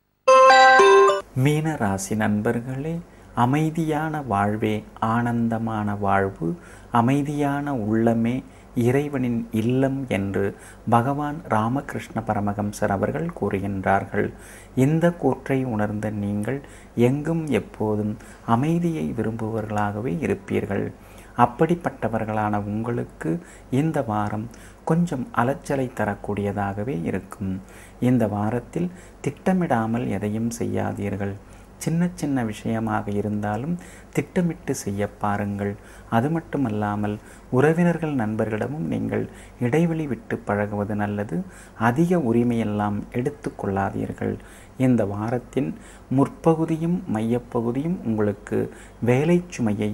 மீன ராசி நண்பர்களே அமைதியான வாழ்வே ஆனந்தமான வாழ்வு அமைதியான உள்ளமே இறைவனின் இல்லம் என்று பகவான் ராமகிருஷ்ண பரமஹம்சர் அவர்கள் கூறுகின்றார்கள் இந்த கூற்றை உணர்ந்த நீங்கள் எங்கும் எப்போதும் அமைதியை விரும்புபவர்களாகவே இருப்பீர்கள் அப்படிப்பட்டவர்களான உங்களுக்கு இந்த வாரம் கொஞ்சம் அலைச்சலை தரக்கூடியதாகவே இருக்கும் இந்த வாரத்தில் திட்டமிடாமல் எதையும் செய்யாதீர்கள் சின்ன சின்ன விஷயமாக இருந்தாலும் திட்டமிட்டு செய்ய பாருங்கள் அது மட்டுமல்லாமல் உறவினர்கள் நண்பர்களிடமும் நீங்கள் இடைவெளி விட்டு பழகுவது நல்லது அதிக உரிமையெல்லாம் எடுத்து கொள்ளாதீர்கள் இந்த வாரத்தின் முற்பகுதியும் மையப்பகுதியும் உங்களுக்கு வேலை சுமையையும்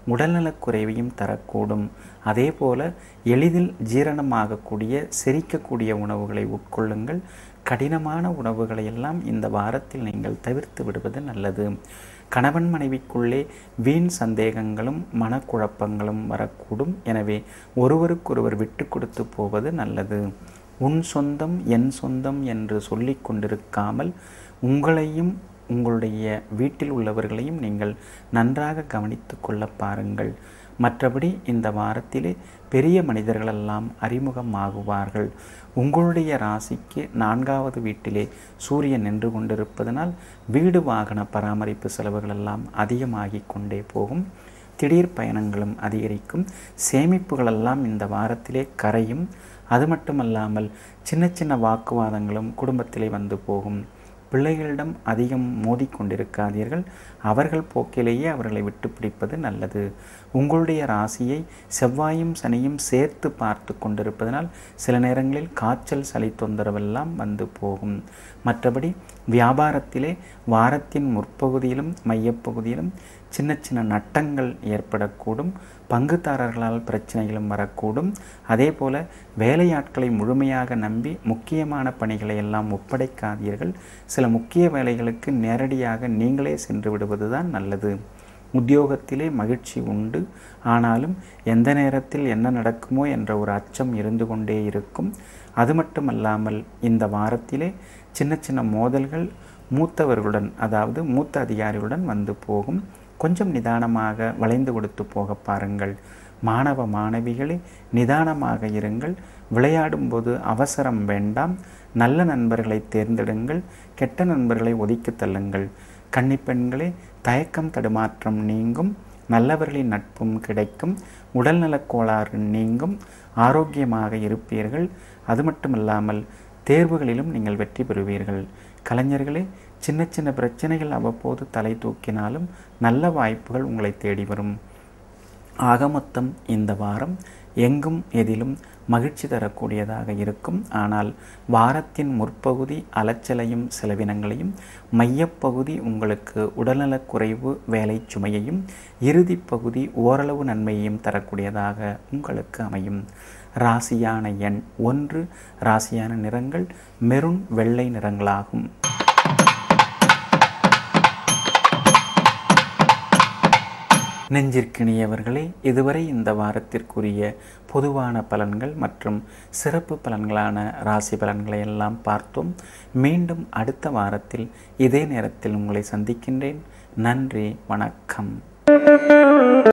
உடல்நலக்குறைவையும் தரக்கூடும் அதே போல எளிதில் ஜீரணமாகக்கூடிய செரிக்கக்கூடிய உணவுகளை உட்கொள்ளுங்கள் கடினமான உணவுகளை எல்லாம் இந்த வாரத்தில் நீங்கள் தவிர்த்து விடுவது நல்லது கணவன் மனைவிக்குள்ளே வீண் சந்தேகங்களும் மனக்குழப்பங்களும் வரக்கூடும் எனவே ஒருவருக்கொருவர் விட்டு கொடுத்து போவது நல்லது உன் சொந்தம் என் சொந்தம் என்று சொல்லிக் கொண்டிருக்காமல் உங்களையும் உங்களுடைய வீட்டில் உள்ளவர்களையும் நீங்கள் நன்றாக கவனித்து கொள்ள பாருங்கள் மற்றபடி இந்த வாரத்திலே பெரிய மனிதர்களெல்லாம் அறிமுகமாகுவார்கள் உங்களுடைய ராசிக்கு நான்காவது வீட்டிலே சூரியன் நின்று கொண்டிருப்பதனால் வீடு வாகன பராமரிப்பு செலவுகள் எல்லாம் அதிகமாகி கொண்டே போகும் திடீர் பயணங்களும் அதிகரிக்கும் சேமிப்புகளெல்லாம் இந்த வாரத்திலே கரையும் அது மட்டுமல்லாமல் சின்ன சின்ன வாக்குவாதங்களும் குடும்பத்திலே வந்து போகும் பிள்ளைகளிடம் அதிகம் மோதிக்கொண்டிருக்காதீர்கள் அவர்கள் போக்கிலேயே அவர்களை விட்டு பிடிப்பது நல்லது உங்களுடைய ராசியை செவ்வாயும் சனியும் சேர்த்து பார்த்து கொண்டிருப்பதனால் சில நேரங்களில் காய்ச்சல் சளி தொந்தரவெல்லாம் வந்து போகும் மற்றபடி வியாபாரத்திலே வாரத்தின் முற்பகுதியிலும் மையப்பகுதியிலும் சின்ன சின்ன நட்டங்கள் ஏற்படக்கூடும் பங்குதாரர்களால் பிரச்சனைகளும் வரக்கூடும் அதே போல வேலையாட்களை முழுமையாக நம்பி முக்கியமான பணிகளை எல்லாம் ஒப்படைக்காதீர்கள் சில முக்கிய வேலைகளுக்கு நேரடியாக நீங்களே சென்று விடுவதுதான் நல்லது உத்தியோகத்திலே மகிழ்ச்சி உண்டு ஆனாலும் எந்த நேரத்தில் என்ன நடக்குமோ என்ற ஒரு அச்சம் இருந்து கொண்டே இருக்கும் அது மட்டுமல்லாமல் இந்த வாரத்திலே சின்ன சின்ன மோதல்கள் மூத்தவர்களுடன் அதாவது மூத்த அதிகாரிகளுடன் வந்து போகும் கொஞ்சம் நிதானமாக வளைந்து கொடுத்து போக பாருங்கள் மாணவ மாணவிகளே நிதானமாக இருங்கள் விளையாடும்போது அவசரம் வேண்டாம் நல்ல நண்பர்களை தேர்ந்தெடுங்கள் கெட்ட நண்பர்களை ஒதுக்கி தள்ளுங்கள் கன்னிப்பெண்களே தயக்கம் தடுமாற்றம் நீங்கும் நல்லவர்களின் நட்பும் கிடைக்கும் உடல்நலக் கோளாறு நீங்கும் ஆரோக்கியமாக இருப்பீர்கள் அது மட்டுமல்லாமல் தேர்வுகளிலும் நீங்கள் வெற்றி பெறுவீர்கள் கலைஞர்களே சின்ன சின்ன பிரச்சனைகள் அவ்வப்போது தலை தூக்கினாலும் நல்ல வாய்ப்புகள் உங்களை தேடி வரும் ஆக மொத்தம் இந்த வாரம் எங்கும் எதிலும் மகிழ்ச்சி தரக்கூடியதாக இருக்கும் ஆனால் வாரத்தின் முற்பகுதி அலைச்சலையும் செலவினங்களையும் மையப்பகுதி உங்களுக்கு உடல்நலக் குறைவு வேலை சுமையையும் இறுதி பகுதி ஓரளவு நன்மையையும் தரக்கூடியதாக உங்களுக்கு அமையும் ராசியான எண் ஒன்று ராசியான நிறங்கள் மெருண் வெள்ளை நிறங்களாகும் நெஞ்சிற்கினியவர்களே இதுவரை இந்த வாரத்திற்குரிய பொதுவான பலன்கள் மற்றும் சிறப்பு பலன்களான ராசி பலன்களை எல்லாம் பார்த்தோம் மீண்டும் அடுத்த வாரத்தில் இதே நேரத்தில் உங்களை சந்திக்கின்றேன் நன்றி வணக்கம்